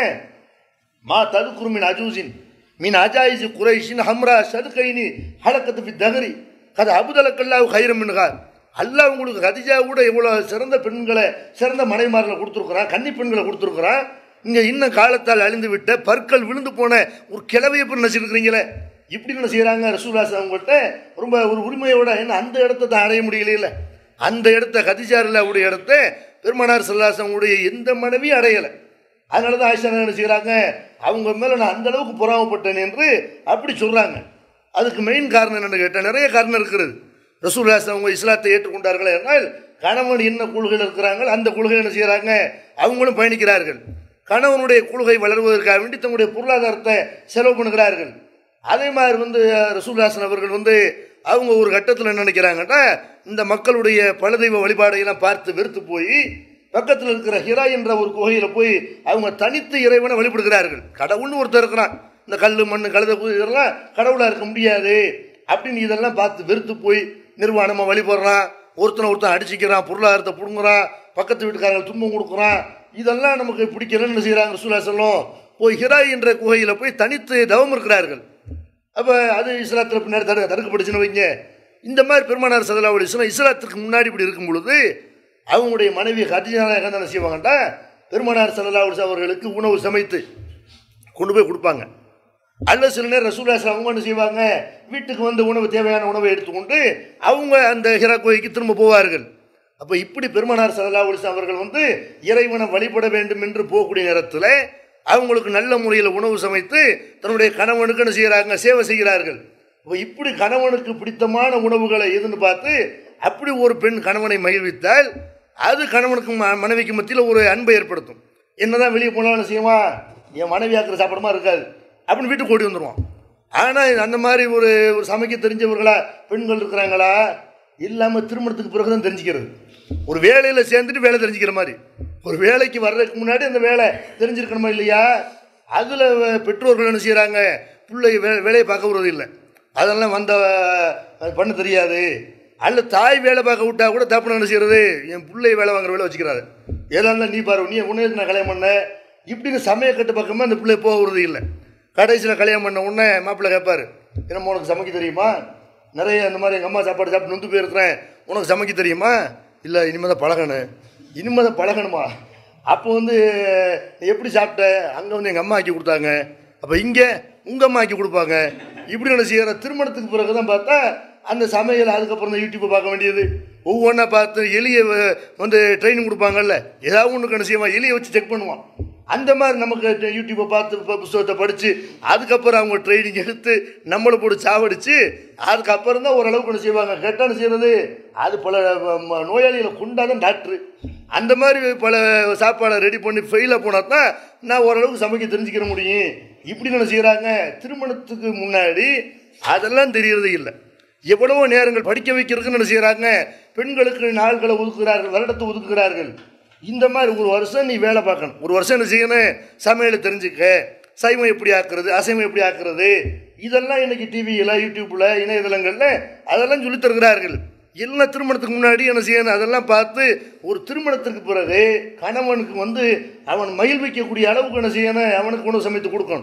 மா ததுக்குரு மின் அஜூசின் மின் அஜாயிசி குறைஷின் ஹம்ரா சதுகைனி ஹலக்கத்து பி தகரி கதை அபுதலக்கல்லாவு கைரம் மின்கார் அல்லாஹ் உங்களுக்கு கதிஜா கூட இவ்வளோ சிறந்த பெண்களை சிறந்த மனைமார்களை கொடுத்துருக்குறான் கன்னி பெண்களை கொடுத்துருக்குறான் இங்கே இன்னும் காலத்தால் அழிந்து விட்ட பற்கள் விழுந்து போன ஒரு கிளவையை பெண் நினச்சிருக்கிறீங்களே இப்படி என்ன செய்கிறாங்க ரசூலாஸ் அவங்கள்ட்ட ரொம்ப ஒரு உரிமையோட என்ன அந்த இடத்த தான் அடைய முடியல அந்த இடத்த கதிஜாரில் அவருடைய இடத்த பெருமனார் சல்லாசவங்களுடைய எந்த மனைவியும் அடையலை அதனால தான் ஆயிஷா என்ன செய்கிறாங்க அவங்க மேலே நான் அந்த அளவுக்கு பொறாமப்பட்டேன் என்று அப்படி சொல்கிறாங்க அதுக்கு மெயின் காரணம் என்னென்னு கேட்டால் நிறைய காரணம் இருக்கிறது ரசூல்லாஸ் அவங்க இஸ்லாத்தை ஏற்றுக்கொண்டார்களே என்றால் கணவன் என்ன கொள்கையில் இருக்கிறாங்க அந்த கொள்கை என்ன செய்கிறாங்க அவங்களும் பயணிக்கிறார்கள் கணவனுடைய கொள்கை வளர்வதற்காக வேண்டி தங்களுடைய பொருளாதாரத்தை செலவு பண்ணுகிறார்கள் அதே மாதிரி வந்து ரசூல்லாசன் அவர்கள் வந்து அவங்க ஒரு கட்டத்தில் என்ன நினைக்கிறாங்கன்னா இந்த மக்களுடைய பலதெய்வ வழிபாடையெல்லாம் பார்த்து வெறுத்து போய் பக்கத்தில் இருக்கிற ஹிரா என்ற ஒரு குகையில் போய் அவங்க தனித்து இறைவனை வழிபடுகிறார்கள் கடவுள்னு ஒருத்தர் இருக்கிறான் இந்த கல் மண் கழுத பூ இதெல்லாம் கடவுளாக இருக்க முடியாது அப்படின்னு இதெல்லாம் பார்த்து வெறுத்து போய் நிர்வாணமாக வழிபடுறான் ஒருத்தனை ஒருத்தன் அடிச்சிக்கிறான் பொருளாதாரத்தை பிடுங்குறான் பக்கத்து வீட்டுக்காரங்க துன்பம் கொடுக்குறான் இதெல்லாம் நமக்கு பிடிக்கலன்னு செய்கிறாங்க ரசூலா சொல்லும் போய் ஹிரா என்ற குகையில் போய் தனித்து தவம் இருக்கிறார்கள் அப்போ அது இஸ்லாத்தில் பின்னாடி தடு தடுக்கப்படுச்சுன்னு வைங்க இந்த மாதிரி பெருமானார் சதலா இஸ்லாம் இஸ்லாத்துக்கு முன்னாடி இப்படி இருக்கும் பொழுது அவங்களுடைய மனைவி ஹதிஜாநாயகம் என்ன செய்வாங்கட்டா பெருமானார் சல்லா அவர்களுக்கு உணவு சமைத்து கொண்டு போய் கொடுப்பாங்க அல்ல சில நேரம் ரசூலாஸ் அவங்க என்ன செய்வாங்க வீட்டுக்கு வந்து உணவு தேவையான உணவை எடுத்துக்கொண்டு அவங்க அந்த ஹிரா கோயிலுக்கு திரும்ப போவார்கள் அப்போ இப்படி பெருமானார் சல்லா அவர்கள் வந்து இறைவனை வழிபட வேண்டும் என்று போகக்கூடிய நேரத்தில் அவங்களுக்கு நல்ல முறையில் உணவு சமைத்து தன்னுடைய கணவனுக்கு என்ன செய்கிறாங்க சேவை செய்கிறார்கள் இப்போ இப்படி கணவனுக்கு பிடித்தமான உணவுகளை எதுன்னு பார்த்து அப்படி ஒரு பெண் கணவனை மகிழ்வித்தால் அது கணவனுக்கு ம- மனைவிக்கு மத்தியில் ஒரு அன்பை ஏற்படுத்தும் என்னதான் வெளியே போனாலும் செய்வான் என் மனைவி ஆக்கிற சாப்பிடமா இருக்காது அப்படின்னு வீட்டுக்கு ஓடி வந்துடுவான் ஆனால் அந்த மாதிரி ஒரு ஒரு சமைக்க தெரிஞ்சவர்களா பெண்கள் இருக்கிறாங்களா இல்லாமல் திருமணத்துக்கு பிறகு தான் தெரிஞ்சுக்கிறது ஒரு வேலையில் சேர்ந்துட்டு வேலை தெரிஞ்சுக்கிற மாதிரி ஒரு வேலைக்கு வர்றதுக்கு முன்னாடி அந்த வேலை தெரிஞ்சிருக்கணுமா இல்லையா அதில் பெற்றோர்கள் என்ன செய்கிறாங்க பிள்ளை வே வேலையை பார்க்க விடுறது இல்லை அதெல்லாம் வந்த அது பண்ண தெரியாது அல்ல தாய் வேலை பார்க்க விட்டா கூட தப்பு என்ன செய்யறது என் பிள்ளை வேலை வாங்குற வேலை வச்சுக்கிறாரு ஏதாவது நீ பாரு நீ உன்னை நான் கல்யாணம் பண்ண இப்படின்னு சமயக்கட்டு பக்கமாக அந்த பிள்ளை போக விடுறது இல்லை கடைசியில் கல்யாணம் பண்ண உடனே மாப்பிள்ளை கேட்பாரு என்னம்மா உனக்கு சமைக்க தெரியுமா நிறைய இந்த மாதிரி எங்கள் அம்மா சாப்பாடு சாப்பிட்டு நொந்து போயிருக்கிறேன் உனக்கு சமைக்க தெரியுமா இல்லை இனிமேல் தான் பழகணும் இனிமேல் தான் பழகணுமா அப்போ வந்து நீ எப்படி சாப்பிட்ட அங்கே வந்து எங்கள் அம்மா ஆக்கி கொடுத்தாங்க அப்போ இங்கே உங்கள் அம்மா ஆக்கி கொடுப்பாங்க இப்படி என்ன செய்கிற திருமணத்துக்கு பிறகு தான் பார்த்தா அந்த சமையல் அதுக்கப்புறம் தான் யூடியூப்பை பார்க்க வேண்டியது ஒவ்வொன்றா பார்த்து எலியை வ- வந்து ட்ரைனிங் கொடுப்பாங்கல்ல ஏதாவது ஒன்று என்ன செய்வான் எலியை வச்சு செக் பண்ணுவான் அந்த மாதிரி நமக்கு ட- யூடியூப்பை பார்த்து ப- புஸ்தகத்தை படித்து அதுக்கப்புறம் அவங்க ட்ரைனிங் எடுத்து நம்மளை போட்டு சாவடிச்சு அதுக்கப்புறம் தான் ஓரளவுக்கு என்ன செய்வாங்க கெட்டான செய்கிறது அது பல ம- ம- நோயாளிகளை கொண்டாதான் டாக்டரு அந்த மாதிரி பல சாப்பாடை ரெடி பண்ணி ஃபெயிலாக போனால் தான் நான் ஓரளவுக்கு சமைக்க தெரிஞ்சுக்கிற முடியும் இப்படி என்ன செய்கிறாங்க திருமணத்துக்கு முன்னாடி அதெல்லாம் தெரியறது இல்லை எவ்வளவோ நேரங்கள் படிக்க வைக்கிறதுக்கு என்ன செய்கிறாங்க பெண்களுக்கு நாள்களை ஒதுக்குகிறார்கள் வருடத்தை ஒதுக்குகிறார்கள் இந்த மாதிரி ஒரு வருஷம் நீ வேலை பார்க்கணும் ஒரு வருஷம் என்ன செய்யணும் சமையலை தெரிஞ்சுக்க சைவம் எப்படி ஆக்குறது அசைவம் எப்படி ஆக்குறது இதெல்லாம் இன்னைக்கு டிவியில் யூடியூப்பில் இணையதளங்களில் அதெல்லாம் சொல்லித் தருகிறார்கள் எல்லாம் திருமணத்துக்கு முன்னாடி என்ன செய்யணும் அதெல்லாம் பார்த்து ஒரு திருமணத்துக்கு பிறகு கணவனுக்கு வந்து அவன் மகிழ்விக்கக்கூடிய அளவுக்கு என்ன செய்யணும் அவனுக்கு உணவு சமைத்து கொடுக்கணும்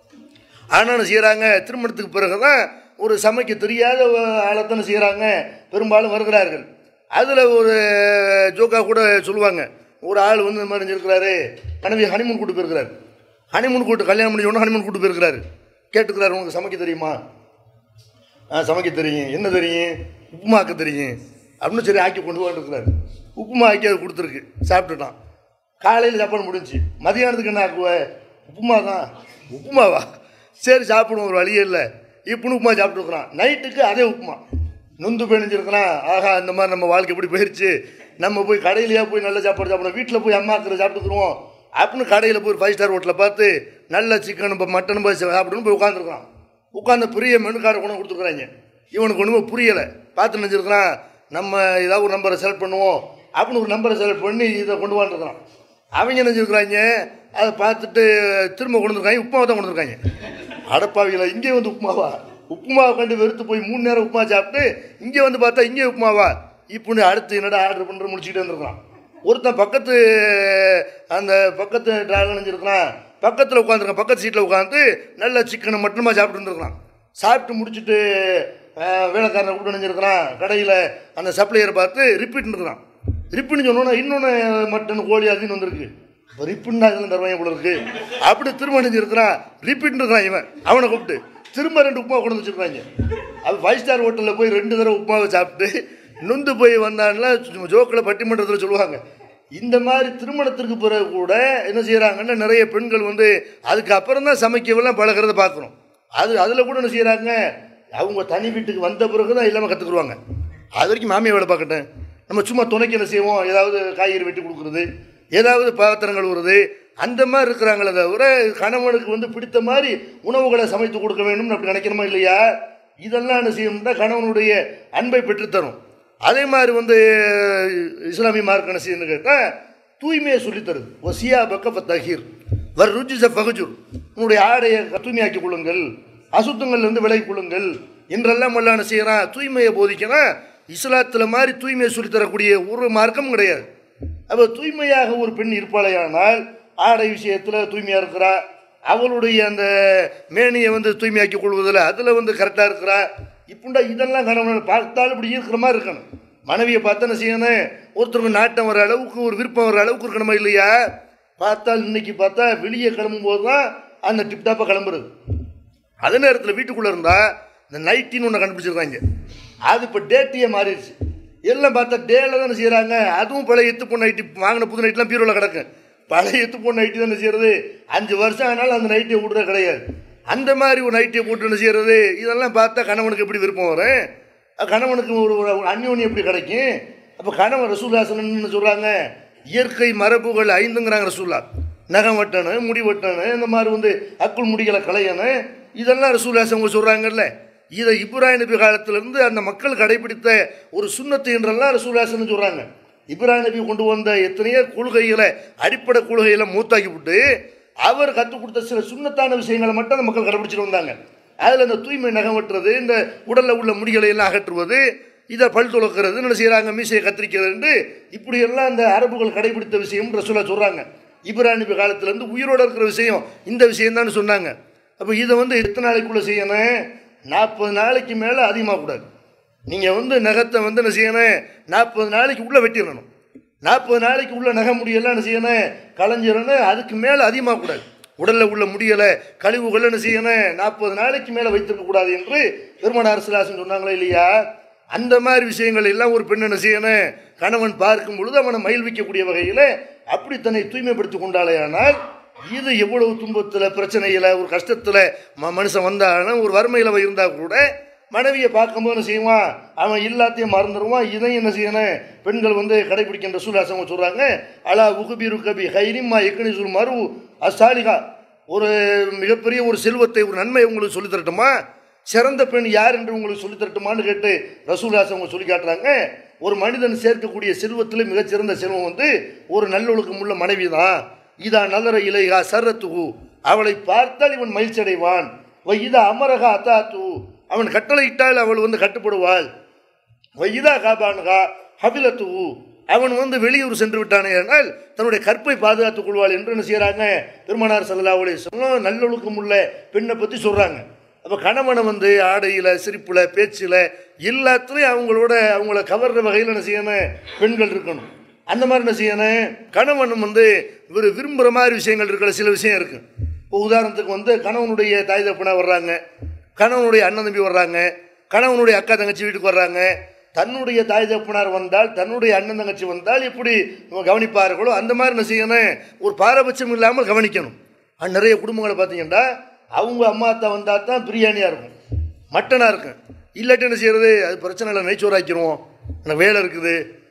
ஆனால் என்ன செய்கிறாங்க திருமணத்துக்கு பிறகு தான் ஒரு சமைக்க தெரியாத ஆளைத்தானே செய்கிறாங்க பெரும்பாலும் வருகிறார்கள் அதில் ஒரு ஜோக்கா கூட சொல்லுவாங்க ஒரு ஆள் வந்து இந்த மாதிரி இருக்கிறாரு மனைவி ஹனிமூன் கூட்டு போயிருக்கிறாரு ஹனிமூன் கூட்டு கல்யாணம் பண்ணி உடனே ஹனிமூன் கூட்டு போயிருக்கிறாரு கேட்டுக்கிறாரு உனக்கு சமைக்க தெரியுமா ஆ சமைக்க தெரியும் என்ன தெரியும் உப்புமா ஆக்க தெரியும் அப்படின்னு சரி ஆக்கி கொண்டு வந்துருக்கிறாரு உப்புமா ஆக்கி அது கொடுத்துருக்கு சாப்பிட்டுட்டான் காலையில் சாப்பாடு முடிஞ்சுச்சு மதியானத்துக்கு என்ன ஆக்குவ உப்புமா தான் உப்புமாவா சரி சாப்பிடுவோம் ஒரு வழியே இல்லை இப்படி உப்புமா சாப்பிட்டுருக்குறான் நைட்டுக்கு அதே உப்புமா நொந்து பெணிஞ்சிருக்கிறான் ஆஹா இந்த மாதிரி நம்ம வாழ்க்கை எப்படி போயிடுச்சு நம்ம போய் கடையிலேயே போய் நல்ல சாப்பாடு சாப்பிடணும் வீட்டில் போய் அம்மா இருக்கிற சாப்பிட்டுக்குருவோம் அப்படின்னு கடையில் போய் ஃபைவ் ஸ்டார் ஹோட்டலில் பார்த்து நல்ல சிக்கன் இப்போ மட்டன் போய் சாப்பிடணும் போய் உட்காந்துருக்கான் உட்காந்து பெரிய மெனு கார்டு கொண்டு கொடுத்துருக்குறாங்க இவனுக்கு ஒன்றுமே புரியலை பார்த்து நினச்சிருக்கிறான் நம்ம ஏதாவது ஒரு நம்பரை செலக்ட் பண்ணுவோம் அப்படின்னு ஒரு நம்பரை செலக்ட் பண்ணி இதை கொண்டு வந்துருக்கான் அவங்க நினைச்சிருக்கிறாங்க அதை பார்த்துட்டு திரும்ப கொண்டு வந்துருக்காங்க உப்புமாவை தான் கொண்டு வந்துருக்காங்க அடப்பாவிகளா இங்கே வந்து உப்புமாவா உப்புமாவை கண்டு வெறுத்து போய் மூணு நேரம் உப்புமா சாப்பிட்டு இங்கே வந்து பார்த்தா இங்கே உப்புமாவா இப்படின்னு அடுத்து என்னடா ஆர்டர் பண்ணுற முடிச்சுக்கிட்டே இருந்திருக்கான் ஒருத்தன் பக்கத்து அந்த பக்கத்து டிராவல் நினைச்சிருக்கிறான் பக்கத்தில் உட்காந்துருக்கான் பக்கத்து சீட்டில் உட்காந்து நல்ல சிக்கனை மட்டுமா சாப்பிட்டு இருந்திருக்கிறான் சாப்பிட்டு முடிச்சுட்டு அஹ், வேலைக்காரனை கூட நினைச்சிருக்கிறான் கடையில் அந்த சப்ளையரை பார்த்து ரிப்பீட் இருக்கிறான் ரிப்புன்னு சொன்னோன்னா இன்னொன்று மட்டன் கோழி அதுன்னு வந்திருக்கு இப்போ ரிப்புன்னா இதெல்லாம் தருவாங்க போல இருக்கு அப்படி திரும்ப நினைச்சிருக்கிறான் ரிப்பீட் இருக்கிறான் இவன் அவனை கூப்பிட்டு திரும்ப ரெண்டு உப்புமா கொண்டு வந்து வச்சிருக்காங்க அது ஃபைவ் ஸ்டார் ஹோட்டலில் போய் ரெண்டு தடவை உப்புமாவை சாப்பிட்டு நொந்து போய் வந்தான்ல ஜோக்கில் பட்டிமன்றத்தில் சொல்லுவாங்க இந்த மாதிரி திருமணத்திற்கு பிறகு கூட என்ன செய்கிறாங்கன்னா நிறைய பெண்கள் வந்து அதுக்கு அப்புறம் தான் சமைக்கவெல்லாம் பழகிறத பார்க்குறோம் அது அதில் கூட என்ன செய்கிறாங்க அவங்க தனி வீட்டுக்கு வந்த பிறகு தான் எல்லாமே கற்றுக்குருவாங்க அது வரைக்கும் மாமியை வேலை பார்க்கட்டேன் நம்ம சும்மா துணைக்கு என்ன செய்வோம் ஏதாவது காய்கறி வெட்டி கொடுக்குறது ஏதாவது பாத்திரம் கழுவுறது அந்த மாதிரி இருக்கிறாங்களே தவிர கணவனுக்கு வந்து பிடித்த மாதிரி உணவுகளை சமைத்து கொடுக்க வேணும்னு அப்படி நினைக்கணுமா இல்லையா இதெல்லாம் என்ன செய்யணும்னா கணவனுடைய அன்பை பெற்றுத்தரும் அதே மாதிரி வந்து இஸ்லாமிய மார்க் என்ன செய்யணும்னு கேட்டால் தூய்மையை சொல்லித்தருது ஒசியா பக்க தஹீர் வர் ருஜிச ஃபகுஜுர் உன்னுடைய ஆடையை தூய்மையாக்கி கொள்ளுங்கள் அசுத்தங்கள்லேருந்து விலகி கொள்ளுங்கள் என்றெல்லாம் எல்லாம் என்ன செய்யறான் தூய்மையை போதிக்கிறான் இஸ்லாத்தில் மாதிரி தூய்மையை சொல்லித் தரக்கூடிய ஒரு மார்க்கம் கிடையாது அப்போ தூய்மையாக ஒரு பெண் இருப்பாளையானால் ஆடை விஷயத்தில் தூய்மையாக இருக்கிறா அவளுடைய அந்த மேனியை வந்து தூய்மையாக்கி கொள்வதில் அதில் வந்து கரெக்டாக இருக்கிறா இப்படின்னா இதெல்லாம் கணவன் பார்த்தாலும் இப்படி இருக்கிற மாதிரி இருக்கணும் மனைவியை பார்த்தா என்ன செய்யணும் ஒருத்தருக்கு நாட்டம் வர அளவுக்கு ஒரு விருப்பம் வர அளவுக்கு இருக்கணுமா இல்லையா பார்த்தால் இன்னைக்கு பார்த்தா வெளியே கிளம்பும் போது தான் அந்த டிப்டாப்பாக கிளம்புறது அதே நேரத்தில் வீட்டுக்குள்ளே இருந்தால் இந்த நைட்டின்னு ஒன்று கண்டுபிடிச்சிருக்காங்க அது இப்போ டேட்டியே மாறிடுச்சு எல்லாம் பார்த்தா டேல தானே செய்கிறாங்க அதுவும் பழைய எத்து பொண்ணு நைட்டி வாங்கின புது நைட்லாம் பீரோவில் கிடக்கு பழைய எத்து பொண்ணு நைட்டி தானே செய்கிறது அஞ்சு வருஷம் ஆனாலும் அந்த நைட்டியை விடுறது கிடையாது அந்த மாதிரி ஒரு நைட்டியை போட்டு என்ன செய்கிறது இதெல்லாம் பார்த்தா கணவனுக்கு எப்படி விருப்பம் வரும் அஹ் கணவனுக்கு ஒரு ஒரு அந்யோன்யம் எப்படி கிடைக்கும் அப்போ கணவன் ரசூல்லாசனன்னு சொல்கிறாங்க இயற்கை மரபுகள் ஐந்துங்கிறாங்க ரசூல்லா நகம் வெட்டணும் முடி வெட்டணும் இந்த மாதிரி வந்து அக்குள் முடிகளை களையணும் இதெல்லாம் ரசூல்லாசன் அவங்க சொல்கிறாங்கல்ல இதை இப்ராஹிம் நபி காலத்திலிருந்து அந்த மக்கள் கடைபிடித்த ஒரு சுண்ணத்து என்றெல்லாம் ரசூல்லாசன் சொல்கிறாங்க இப்ராஹிம் நபி கொண்டு வந்த எத்தனையோ கொள்கைகளை அடிப்படை கொள்கைகளை மூத்தாக்கி விட்டு அவர் கற்றுக் கொடுத்த சில சுண்ணத்தான விஷயங்களை மட்டும் அந்த மக்கள் கடைபிடிச்சிட்டு வந்தாங்க அதில் இந்த தூய்மை நகம் வெட்டுறது இந்த உடலில் உள்ள முடிகளை எல்லாம் அகற்றுவது இதை பல் துளக்கிறது என்ன செய்கிறாங்க மீசையை கத்திரிக்கிறது இப்படி எல்லாம் அந்த அரபுகள் கடைபிடித்த விஷயம் ரசூலா சொல்கிறாங்க இப்ராஹிம் நபி காலத்திலேருந்து உயிரோடு இருக்கிற விஷயம் இந்த விஷயம் தான் சொன்னாங்க அப்போ இதை வந்து எத்தனை நாளைக்குள்ளே செய்யணும் நாற்பது நாளைக்கு மேலே அதிகமாகக்கூடாது நீங்கள் வந்து நகத்தை வந்து என்ன செய்யணும் நாற்பது நாளைக்கு உள்ளே வெட்டிடணும் நாற்பது நாளைக்கு உள்ள நகை முடியெல்லாம் என்ன செய்யணும் களைஞ்சிடணும் அதுக்கு மேலே அதிகமாகக்கூடாது உடலில் உள்ள முடியலை கழிவுகள் என்ன செய்யணும் நாற்பது நாளைக்கு மேலே வைத்திருக்கக்கூடாது என்று பெருமன அரசுலாசன் சொன்னாங்களே இல்லையா அந்த மாதிரி விஷயங்கள் எல்லாம் ஒரு பெண் என்ன செய்யணும் கணவன் பார்க்கும் பொழுது அவனை மகிழ்விக்கக்கூடிய வகையில் அப்படி தன்னை தூய்மைப்படுத்தி கொண்டாலேயானால் இது எவ்வளவு துன்பத்தில் பிரச்சனையில் ஒரு கஷ்டத்தில் ம மனுஷன் வந்தாலும் ஒரு வறுமையில் இருந்தால் கூட மனைவியை பார்க்கும்போது என்ன செய்வான் அவன் எல்லாத்தையும் மறந்துடுவான் இதையும் என்ன செய்யணும் பெண்கள் வந்து கடைபிடிக்கின்ற சூழாசங்க சொல்கிறாங்க அலா உகுபிரு கபி ஹைரிம்மா எக்கனி சொல் மறு அஸ்தாலிகா ஒரு மிகப்பெரிய ஒரு செல்வத்தை ஒரு நன்மை உங்களுக்கு சொல்லித் தரட்டுமா சிறந்த பெண் யார் என்று உங்களுக்கு சொல்லித் தரட்டுமான்னு கேட்டு ரசூலாசம் அவங்க சொல்லி காட்டுறாங்க ஒரு மனிதன் சேர்க்கக்கூடிய செல்வத்தில் மிகச்சிறந்த செல்வம் வந்து ஒரு நல்லொழுக்கம் உள்ள மனைவி தான் இதா நல்லற இலைகா சர்ரத்துகு அவளை பார்த்தால் இவன் மகிழ்ச்சி அடைவான் இதா அமரகா அத்தாத்து அவன் கட்டளையிட்டால் அவள் வந்து கட்டுப்படுவாள் வைதா காபானுகா ஹபிலத்து அவன் வந்து வெளியூர் சென்று விட்டானே ஆனால் தன்னுடைய கற்பை பாதுகாத்துக் கொள்வாள் என்று என்ன செய்கிறாங்க பெருமானார் சல்லாவுடைய சொல்லும் நல்லொழுக்கம் உள்ள பெண்ணை பற்றி சொல்கிறாங்க அப்போ கணவனை வந்து ஆடையில் சிரிப்பில் பேச்சில் எல்லாத்துலேயும் அவங்களோட அவங்கள கவர்ற வகையில் என்ன செய்யணும் பெண்கள் இருக்கணும் அந்த மாதிரி என்ன செய்யணும் கணவன் வந்து இவர் விரும்புகிற மாதிரி விஷயங்கள் இருக்கிற சில விஷயம் இருக்குது இப்போ உதாரணத்துக்கு வந்து கணவனுடைய தாய் தப்பனா வர்றாங்க கணவனுடைய அண்ணன் தம்பி வர்றாங்க கணவனுடைய அக்கா தங்கச்சி வீட்டுக்கு வர்றாங்க தன்னுடைய தாய் தப்பனார் வந்தால் தன்னுடைய அண்ணன் தங்கச்சி வந்தால் எப்படி கவனிப்பார்களோ அந்த மாதிரி என்ன செய்யணும் ஒரு பாரபட்சம் இல்லாமல் கவனிக்கணும் அது நிறைய குடும்பங்களை பார்த்தீங்கன்னா அவங்க அம்மா அத்தா வந்தால் தான் பிரியாணியாக இருக்கும் மட்டனாக இருக்கும் இல்லாட்டி என்ன செய்யறது அது பிரச்சனை இல்லை நெய்ச்சோறு ஆக்கிடுவோம் எனக்கு வேலை இருக்குது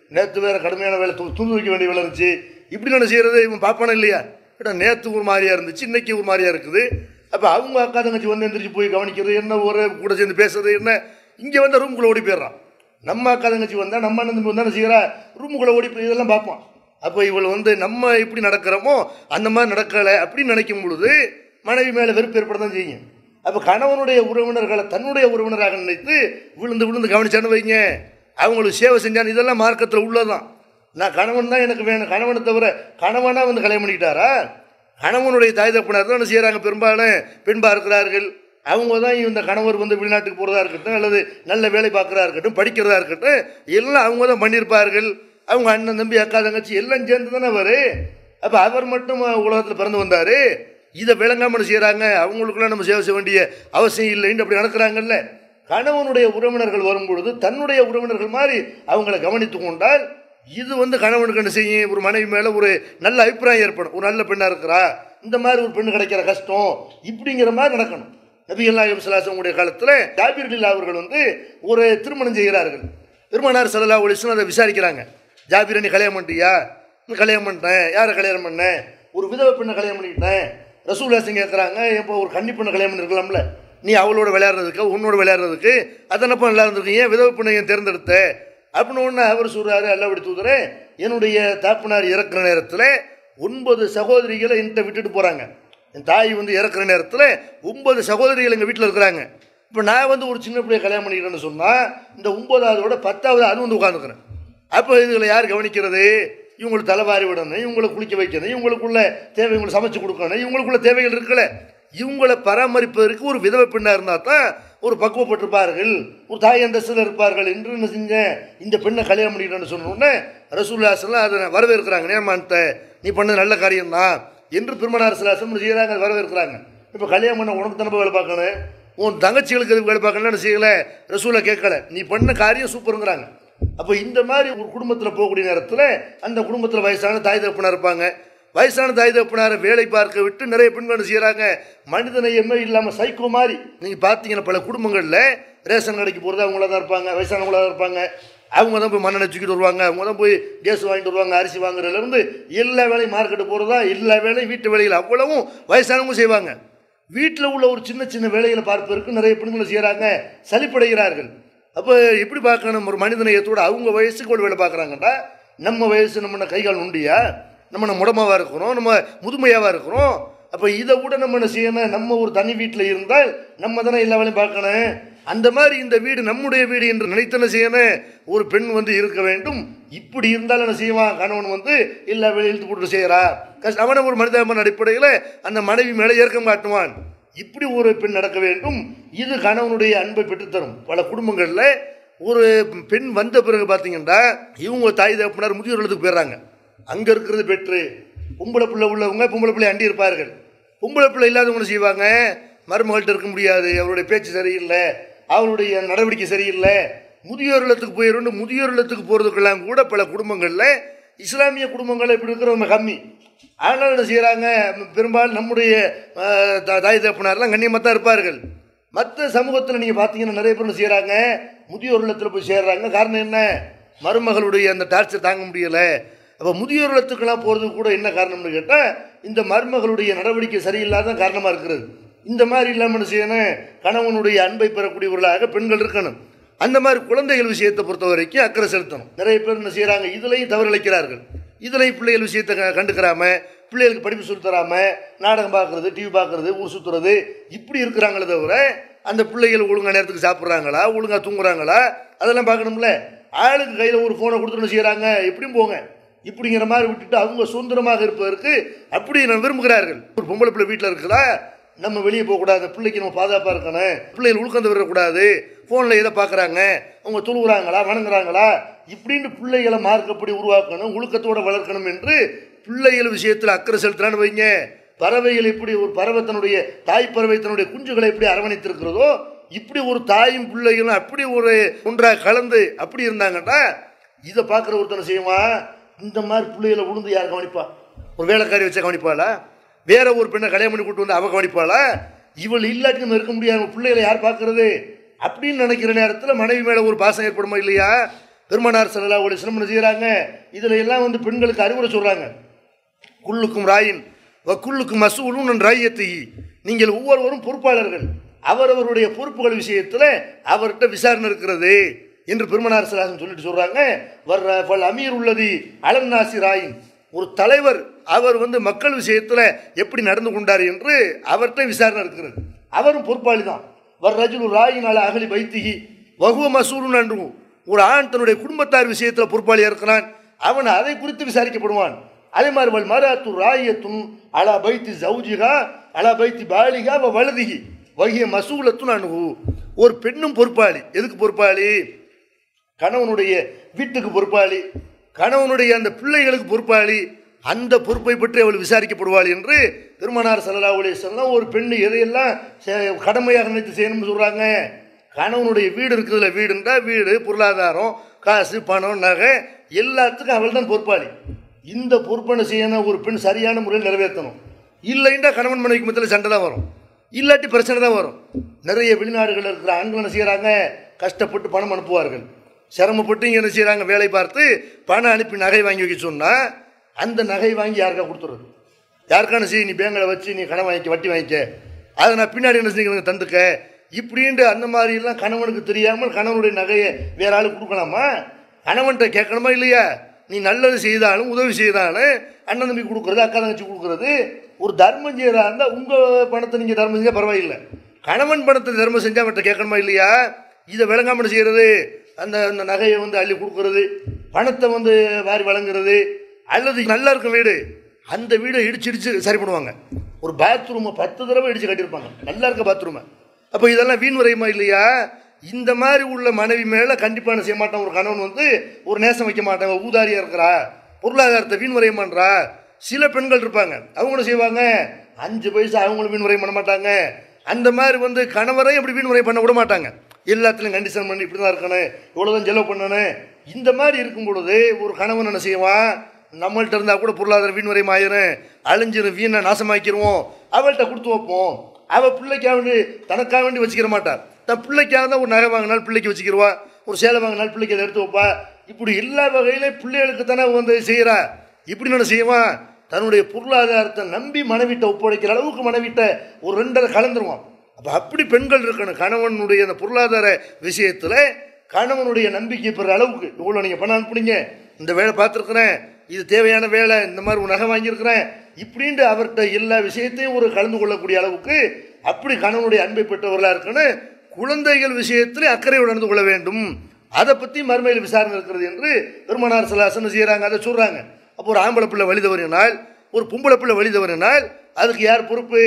நேற்று வேற கடுமையான வேலை து- துணி வைக்க வேண்டிய வேலை இருந்துச்சு இப்படி நான் செய்யறது இவன் பார்ப்பானா இல்லையா ஏடா நேற்று ஒரு மாதிரியா இருந்துச்சு இன்னைக்கு ஒரு மாதிரியா இருக்குது அப்போ அவங்க அக்கா தங்கச்சி வந்து எந்திரிச்சு போய் கவனிக்கிறது என்ன ஒரு கூட சேர்ந்து பேசுறது என்ன இங்கே வந்து ரூம்குள்ளே ஓடி போயிடுறான் நம்ம அக்கா தங்கச்சி வந்தால் நம்ம அண்ணன் தம்பி வந்தா என்ன செய்கிறா ரூமுக்குள்ளே ஓடி போய் இதெல்லாம் பார்ப்பான் அப்போ இவள் வந்து நம்ம எப்படி நடக்கிறோமோ அந்த மாதிரி நடக்கலை அப்படின்னு நினைக்கும் பொழுது மனைவி மேலே வெறுப்பு ஏற்பட தான் செய்யும் அப்போ கணவனுடைய உறவினர்களை தன்னுடைய உறவினராக நினைத்து விழுந்து விழுந்து கவனிச்சான்னு வைங்க அவங்களுக்கு சேவை செஞ்சான்னு இதெல்லாம் மார்க்கத்தில் உள்ளதான் நான் கணவன் தான் எனக்கு வேணும் கணவனை தவிர கணவனா வந்து கல்யாணம் பண்ணிக்கிட்டாரா கணவனுடைய தாய் தப்பினார் தான் என்ன செய்கிறாங்க பெரும்பாலும் பெண்பா இருக்கிறார்கள் அவங்க தான் இந்த கணவர் வந்து வெளிநாட்டுக்கு போகிறதா இருக்கட்டும் அல்லது நல்ல வேலை பார்க்குறதா இருக்கட்டும் படிக்கிறதா இருக்கட்டும் எல்லாம் அவங்க தான் பண்ணியிருப்பார்கள் அவங்க அண்ணன் தம்பி அக்கா தங்கச்சி எல்லாம் சேர்ந்து தானே அவர் அப்போ அவர் மட்டும் உலகத்தில் பிறந்து வந்தார் இதை விளங்காமல் செய்கிறாங்க அவங்களுக்குலாம் நம்ம சேவை செய்ய வேண்டிய அவசியம் இல்லைன்னு அப்படி நடக்கிறாங்கல்ல கணவனுடைய உறவினர்கள் வரும்பொழுது தன்னுடைய உறவினர்கள் மாதிரி அவங்கள கவனித்து கொண்டால் இது வந்து கணவனுக்கு என்ன செய்யும் ஒரு மனைவி மேலே ஒரு நல்ல அபிப்பிராயம் ஏற்படும் ஒரு நல்ல பெண்ணாக இருக்கிறா இந்த மாதிரி ஒரு பெண்ணு கிடைக்கிற கஷ்டம் இப்படிங்கிற மாதிரி நடக்கணும் நபிகள் நாயகம் சலாசனுடைய காலத்தில் ஜாபீர் இல்லா அவர்கள் வந்து ஒரு திருமணம் செய்கிறார்கள் பெருமானார் சல்லா ஒலிசன் அதை விசாரிக்கிறாங்க ஜாபீர் நீ கல்யாணம் பண்ணிட்டியா "நான் கல்யாணம் பண்ணிட்டேன் யாரை கல்யாணம் பண்ணேன் ஒரு விதவை பெண்ணை கல்யாணம் பண்ணிக்கிட்டேன் ரசூல்லாசன் கேட்குறாங்க இப்போ ஒரு கன்னி பெண்ணை கல்யாணம் பண்ணிருக்கலாம்ல நீ அவளோட விளையாடுறதுக்கு உன்னோட விளையாடுறதுக்கு அதனப்போ நல்லா இருந்திருக்கீங்க ஏன் விதவை பெண்ணை ஏன் தேர்ந்தெடுத்த அப்படின்னு ஒன்று அவர் சொல்கிறாரு அல்லபடி தூதரே என்னுடைய தாப்பனார் இறக்குற நேரத்தில் ஒன்பது சகோதரிகளை என்கிட்ட விட்டுட்டு போகிறாங்க என் தாய் வந்து இறக்குற நேரத்தில் ஒன்பது சகோதரிகள் எங்கள் வீட்டில் இருக்கிறாங்க இப்போ நான் வந்து ஒரு சின்ன பிள்ளைய கல்யாணம் பண்ணிக்கிறேன்னு சொன்னால் இந்த ஒன்பதாவதோட பத்தாவது அது வந்து உட்காந்துக்கிறேன் அப்போ இதுகளை யார் கவனிக்கிறது இவங்களுக்கு தலைவாரி விடணும் இவங்களை குளிக்க வைக்கணும் இவங்களுக்குள்ள தேவை இவங்களுக்கு சமைச்சு கொடுக்கணும் இவங்களுக்குள்ள தேவைகள் இருக்குல்ல இவங்களை பராமரிப்பதற்கு ஒரு விதவை பெண்ணாக இருந்தால் தான் ஒரு பக்குவப்பட்டிருப்பார்கள் ஒரு தாய் அந்தஸ்தில் இருப்பார்கள் என்று என்ன செஞ்சேன் இந்த பெண்ணை கல்யாணம் பண்ணிக்கிறேன்னு சொன்னோடனே ரசூல்லாசெல்லாம் அதை வரவேற்கிறாங்க நேமான்ட்ட நீ பண்ணது நல்ல காரியம்தான் என்று பெருமனார் சிலாசம் செய்கிறாங்க அதை வரவேற்கிறாங்க இப்போ கல்யாணம் பண்ண உனக்கு தானே வேலை பார்க்கணும் உன் தங்கச்சிகளுக்கு எதுக்கு வேலை பார்க்கணும்னு செய்யலை ரசூலை கேட்கல நீ பண்ண காரியம் சூப்பருங்கிறாங்க அப்போ இந்த மாதிரி ஒரு குடும்பத்தில் போகக்கூடிய நேரத்தில் அந்த குடும்பத்தில் வயசான தாய் தகப்பனார் இருப்பாங்க வயசான தாய் தகப்பனாரை வேலை பார்க்க விட்டு நிறைய பெண்கள் என்ன செய்கிறாங்க மனிதநேயமே இல்லாமல் சைக்கோ மாதிரி நீங்கள் பார்த்தீங்கன்னா பல குடும்பங்களில் ரேஷன் கடைக்கு போகிறது அவங்கள தான் இருப்பாங்க வயசானவங்களா தான் இருப்பாங்க அவங்க தான் போய் மண்ணெண்ணெய் தூக்கிட்டு வருவாங்க அவங்க தான் போய் கேஸ் வாங்கிட்டு வருவாங்க அரிசி வாங்குறதுலேருந்து எல்லா வேலையும் மார்க்கெட்டு போகிறதா எல்லா வேலையும் வீட்டு வேலைகள் அவ்வளவும் வயசானவங்க செய்வாங்க வீட்டில் உள்ள ஒரு சின்ன சின்ன வேலைகளை பார்ப்பதற்கு நிறைய பெண்கள் செய்கிறாங்க சலிப்படைகிறார்கள் அப்போ எப்படி பார்க்கணும் ஒரு மனிதநேயத்தோட அவங்க வயசுக்கு ஒரு வேலை பார்க்குறாங்கடா நம்ம வயசு நம்ம கை கால் உண்டியா நம்ம முடமாவாக இருக்கிறோம் நம்ம முதுமையாவாக இருக்கிறோம் அப்போ இதை விட நம்ம என்ன செய்யணும் நம்ம ஒரு தனி வீட்டில் இருந்தால் நம்ம தானே எல்லா வேலையும் பார்க்கணும் அந்த மாதிரி இந்த வீடு நம்முடைய வீடு என்று நினைத்தன செய்யணும் ஒரு பெண் வந்து இருக்க வேண்டும் இப்படி இருந்தாலும் என்ன செய்வான் கணவன் வந்து எல்லா வேலையும் இழுத்து போட்டு செய்கிறா கஷ்ட அவனை ஒரு மனிதாபிமான அடிப்படையில் அந்த மனைவி மேலே ஏற்கம் காட்டுவான் இப்படி ஒரு பெண் நடக்க வேண்டும் இது கணவனுடைய அன்பை பெற்றுத்தரும் பல குடும்பங்களில் ஒரு பெண் வந்த பிறகு பார்த்தீங்கன்னா இவங்க தாய் தகப்பனார் முதியோர் இல்லத்துக்கு போயிடுறாங்க அங்கே இருக்கிறது பெற்று பொம்பளை பிள்ளை உள்ளவங்க பொம்பளை பிள்ளை அண்டி இருப்பார்கள் பொம்பளை பிள்ளை இல்லாதவங்க என்ன செய்வாங்க மருமகள்கிட்ட இருக்க முடியாது அவருடைய பேச்சு சரியில்லை அவருடைய நடவடிக்கை சரியில்லை முதியோர் இல்லத்துக்கு போயிருந்து முதியோர் இல்லத்துக்கு போகிறதுக்கெல்லாம் கூட பல குடும்பங்களில் இஸ்லாமிய குடும்பங்கள் இப்படி இருக்கிறவங்க கம்மி அதனால் என்ன செய்கிறாங்க பெரும்பாலும் நம்முடைய அஹ், த- தாய் தகப்பனார்லாம் கண்ணியமாக தான் இருப்பார்கள் மற்ற சமூகத்தில் நீங்கள் பார்த்தீங்கன்னா நிறைய பேர் என்ன செய்கிறாங்க முதியோர் இல்லத்தில் போய் சேர்றாங்க காரணம் என்ன மருமகளுடைய அந்த டார்ச்சர் தாங்க முடியலை அப்போ முதியோர் இல்லத்துக்கெல்லாம் போகிறதுக்கு கூட என்ன காரணம்னு கேட்டால் இந்த மருமகளுடைய நடவடிக்கை சரியில்லாத காரணமாக இருக்கிறது இந்த மாதிரி இல்லாமல் என்ன செய்யணும் கணவனுடைய அன்பை பெறக்கூடியவர்களாக பெண்கள் இருக்கணும் அந்த மாதிரி குழந்தைகள் விஷயத்தை பொறுத்த வரைக்கும் அக்கறை செலுத்தணும் நிறைய பேர் என்ன செய்கிறாங்க இதுலையும் தவறிழைக்கிறார்கள் இதுலையும் பிள்ளைகள் விஷயத்தை க- கண்டுக்கிறாம பிள்ளைகளுக்கு படிப்பு சொல்லித் தராம நாடகம் பார்க்குறது டிவி பார்க்குறது ஊர் சுற்றுறது இப்படி இருக்கிறாங்களே தவிர அந்த பிள்ளைகள் ஒழுங்கா நேரத்துக்கு சாப்பிட்றாங்களா ஒழுங்கா தூங்குறாங்களா அதெல்லாம் பார்க்கணும்ல ஆளுக்கு கையில் ஒரு ஃபோனை கொடுத்துட்டு செய்கிறாங்க எப்படியும் போங்க இப்படிங்கிற மாதிரி விட்டுட்டு அவங்க சுதந்திரமாக இருப்பதற்கு அப்படி நான் விரும்புகிறார்கள் ஒரு பொம்பளை பிள்ளை வீட்டில் இருக்குதா நம்ம வெளியே போகக்கூடாது பிள்ளைக்கு நம்ம பாதுகாப்பாக இருக்கணும் பிள்ளைகள் உள்கந்து விடக்கூடாது ஃபோனில் எதை பார்க்குறாங்க அவங்க துழுகுறாங்களா வணங்குறாங்களா இப்படின்னு பிள்ளைகளை மார்க்கப்படி உருவாக்கணும் ஒழுக்கத்தோட வளர்க்கணும் என்று பிள்ளைகள் விஷயத்தில் அக்கறை செலுத்துறான்னு வைங்க பறவைகள் இப்படி ஒரு பறவை தன்னுடைய தாய் பறவை தன்னுடைய குஞ்சுகளை எப்படி அரவணைத்திருக்கிறதோ இப்படி ஒரு தாயும் பிள்ளைகளும் அப்படி ஒரு ஒன்றாக கலந்து அப்படி இருந்தாங்கன்னா இதை பார்க்குற ஒருத்தனை செய்வான் இந்த மாதிரி பிள்ளைகளை உளுந்து யார் கவனிப்பா ஒரு வேலைக்காரி வச்சா கவனிப்பாளா வேற ஒரு பெண்ணை கல்யாணம் பண்ணி கூட்டு வந்து அவ கவனிப்பாளா இவள் இல்லாட்டி நம்ம இருக்க முடியாது நம்ம பிள்ளைகளை யார் பார்க்கறது அப்படின்னு நினைக்கிற நேரத்தில் மனைவி மேலே ஒரு பாசம் ஏற்படுமா இல்லையா பெருமனார் சல்லா உடைய சிரமம் செய்கிறாங்க இதில் எல்லாம் வந்து பெண்களுக்கு அறிவுரை சொல்கிறாங்க குல்லுக்கும் ராயின் வ குல்லுக்கும் மசூலும் ராயத்தை நீங்கள் ஒவ்வொருவரும் பொறுப்பாளர்கள் அவரவருடைய பொறுப்புகள் விஷயத்தில் அவர்கிட்ட விசாரணை இருக்கிறது என்று பெருமனார் சலாசன் சொல்லிட்டு சொல்றாங்க வர்ற பல் அமீர் உள்ளது அலன்னாசி ராயின் ஒரு தலைவர் அவர் வந்து மக்கள் விஷயத்தில் எப்படி நடந்து கொண்டார் என்று அவர்கிட்ட விசாரணை இருக்கிறது அவரும் பொறுப்பாளி தான் வர் ரஜுலு ராயின் அல அகலி வைத்திகி வகுவ மசூலுன் என்று ஒரு ஆண் தன்னுடைய குடும்பத்தார் விஷயத்தில் பொறுப்பாளியாக இருக்கிறான் அவன் அதை குறித்து விசாரிக்கப்படுவான் அதே மாதிரி வல் மராத்து ராயத்துன் அலா பைத்தி ஜவுஜிகா அலா பைத்தி பாலிகா வ வலதிகி வகிய மசூலத்துன் அணுகு ஒரு பெண்ணும் பொறுப்பாளி எதுக்கு பொறுப்பாளி கணவனுடைய வீட்டுக்கு பொறுப்பாளி கணவனுடைய அந்த பிள்ளைகளுக்கு பொறுப்பாளி அந்த பொறுப்பை பற்றி அவள் விசாரிக்கப்படுவாள் என்று திருமணார் சல்லா அலிஸ்லாம் ஒரு பெண் எதையெல்லாம் செ- கடமையாக நினைத்து செய்யணும்னு சொல்கிறாங்க கணவனுடைய வீடு இருக்குதுல வீடுன்றா வீடு பொருளாதாரம் காசு பணம் நகை எல்லாத்துக்கும் அவள் தான் பொறுப்பாளி இந்த பொறுப்பனை செய்யணும் ஒரு பெண் சரியான முறையில் நிறைவேற்றணும் இல்லைன்னா கணவன் மனைவிக்கு மத்தியில் சண்டை தான் வரும் இல்லாட்டி பிரச்சனை தான் வரும் நிறைய வெளிநாடுகளில் இருக்கிற ஆண்கள் என்ன செய்கிறாங்க கஷ்டப்பட்டு பணம் அனுப்புவார்கள் சிரமப்பட்டு இங்கே என்ன செய்கிறாங்க வேலை பார்த்து பணம் அனுப்பி நகை வாங்கி வைக்க சொன்னால் அந்த நகை வாங்கி யாருக்கா கொடுத்துறது யாருக்கான செய்ய நீ பேங்கில் வச்சு நீ கடன் வாங்கிக்க வட்டி வாங்கிக்க அதை நான் பின்னாடி என்ன செய்யுங்க தந்துக்க இப்படின்ட்டு அந்த மாதிரிலாம் கணவனுக்கு தெரியாமல் கணவனுடைய நகையை வேற ஆளுக்கு கொடுக்கலாமா கணவன்கிட்ட கேட்கணுமா இல்லையா நீ நல்லது செய்தாலும் உதவி செய்தாலும் அண்ணன் தம்பி கொடுக்குறது அக்கா தங்கச்சி கொடுக்குறது ஒரு தர்மம் செய்யறா இருந்தால் உங்கள் பணத்தை நீங்கள் தர்மம் செஞ்சால் பரவாயில்லை கணவன் பணத்தை தர்மம் செஞ்சால் அவன்கிட்ட கேட்கணுமா இல்லையா இதை விளங்காமல் செய்கிறது அந்த அந்த நகையை வந்து அள்ளி கொடுக்கறது பணத்தை வந்து வாரி வழங்குறது அல்லது நல்லா இருக்கும் வீடு அந்த வீடை இடிச்சு இடிச்சு சரி பண்ணுவாங்க ஒரு பாத்ரூமை பத்து தடவை இடிச்சு கட்டியிருப்பாங்க நல்லா இருக்க பாத்ரூமை அப்போ இதெல்லாம் வீண் விரயமா இல்லையா இந்த மாதிரி உள்ள மனைவி மேலே கண்டிப்பாக என்ன செய்ய மாட்டான் ஒரு கணவன் வந்து ஒரு நேசம் வைக்க மாட்டாங்க ஊதாரியா இருக்கிறா பொருளாதாரத்தை வீண் விரயம் பண்றா சில பெண்கள் இருப்பாங்க அவங்க என்ன செய்வாங்க அஞ்சு பைசா அவங்களும் வீண் விரயம் பண்ண மாட்டாங்க அந்த மாதிரி வந்து கணவரையும் இப்படி வீண் விரயம் பண்ண விட மாட்டாங்க எல்லாத்துலையும் கண்டிஷன் பண்ணி இப்படி தான் இருக்கணும் இவ்வளோதான் செலவு பண்ணணும் இந்த மாதிரி இருக்கும் பொழுது ஒரு கணவன் என்ன செய்வான் நம்மள்ட்ட இருந்தால் கூட பொருளாதார வீண் விரயம் ஆயிரும் அழிஞ்சிரும் வீணை நாசமாக்கிடுவோம் அவள்கிட்ட கொடுத்து வைப்போம் அவள் பிள்ளைக்காக வேண்டி தனக்காக வேண்டி வச்சுக்கிற மாட்டா தன் பிள்ளைக்காக தான் ஒரு நகை வாங்கினாலும் பிள்ளைக்கு வச்சுக்கிருவா ஒரு சேலை வாங்கினாலும் பிள்ளைக்கு அதை எடுத்து வைப்பா இப்படி எல்லா வகையிலையும் பிள்ளைகளுக்கு தானே வந்து செய்கிறா இப்படி நான் செய்வான் தன்னுடைய பொருளாதாரத்தை நம்பி மனைவிட்ட ஒப்படைக்கிற அளவுக்கு மனைவிட்ட ஒரு ரெண்டரை கலந்துருவான் அப்போ அப்படி பெண்கள் இருக்கணும் கணவனுடைய அந்த பொருளாதார விஷயத்தில் கணவனுடைய நம்பிக்கை பெற அளவுக்கு இவ்வளோ நீங்கள் பணம் அனுப்புனீங்க இந்த வேலை பார்த்துருக்குறேன் இது தேவையான வேலை இந்த மாதிரி ஒரு நகை வாங்கியிருக்கிறேன் இப்படின்ட்டு அவர்கிட்ட எல்லா விஷயத்தையும் ஒரு கலந்து கொள்ளக்கூடிய அளவுக்கு அப்படி கணவனுடைய அன்பை பெற்றவர்களாக இருக்கணும் குழந்தைகள் விஷயத்தில் அக்கறை உணர்ந்து கொள்ள வேண்டும் அதை பற்றி மறுமையில் விசாரணை இருக்கிறது என்று பெருமனார் சலாசனம் செய்கிறாங்க அதை சொல்கிறாங்க அப்போ ஒரு ஆம்பளை பிள்ளை வழி தவறினால் ஒரு பொம்பளை பிள்ளை வழி தவறினால் அதுக்கு யார் பொறுப்பு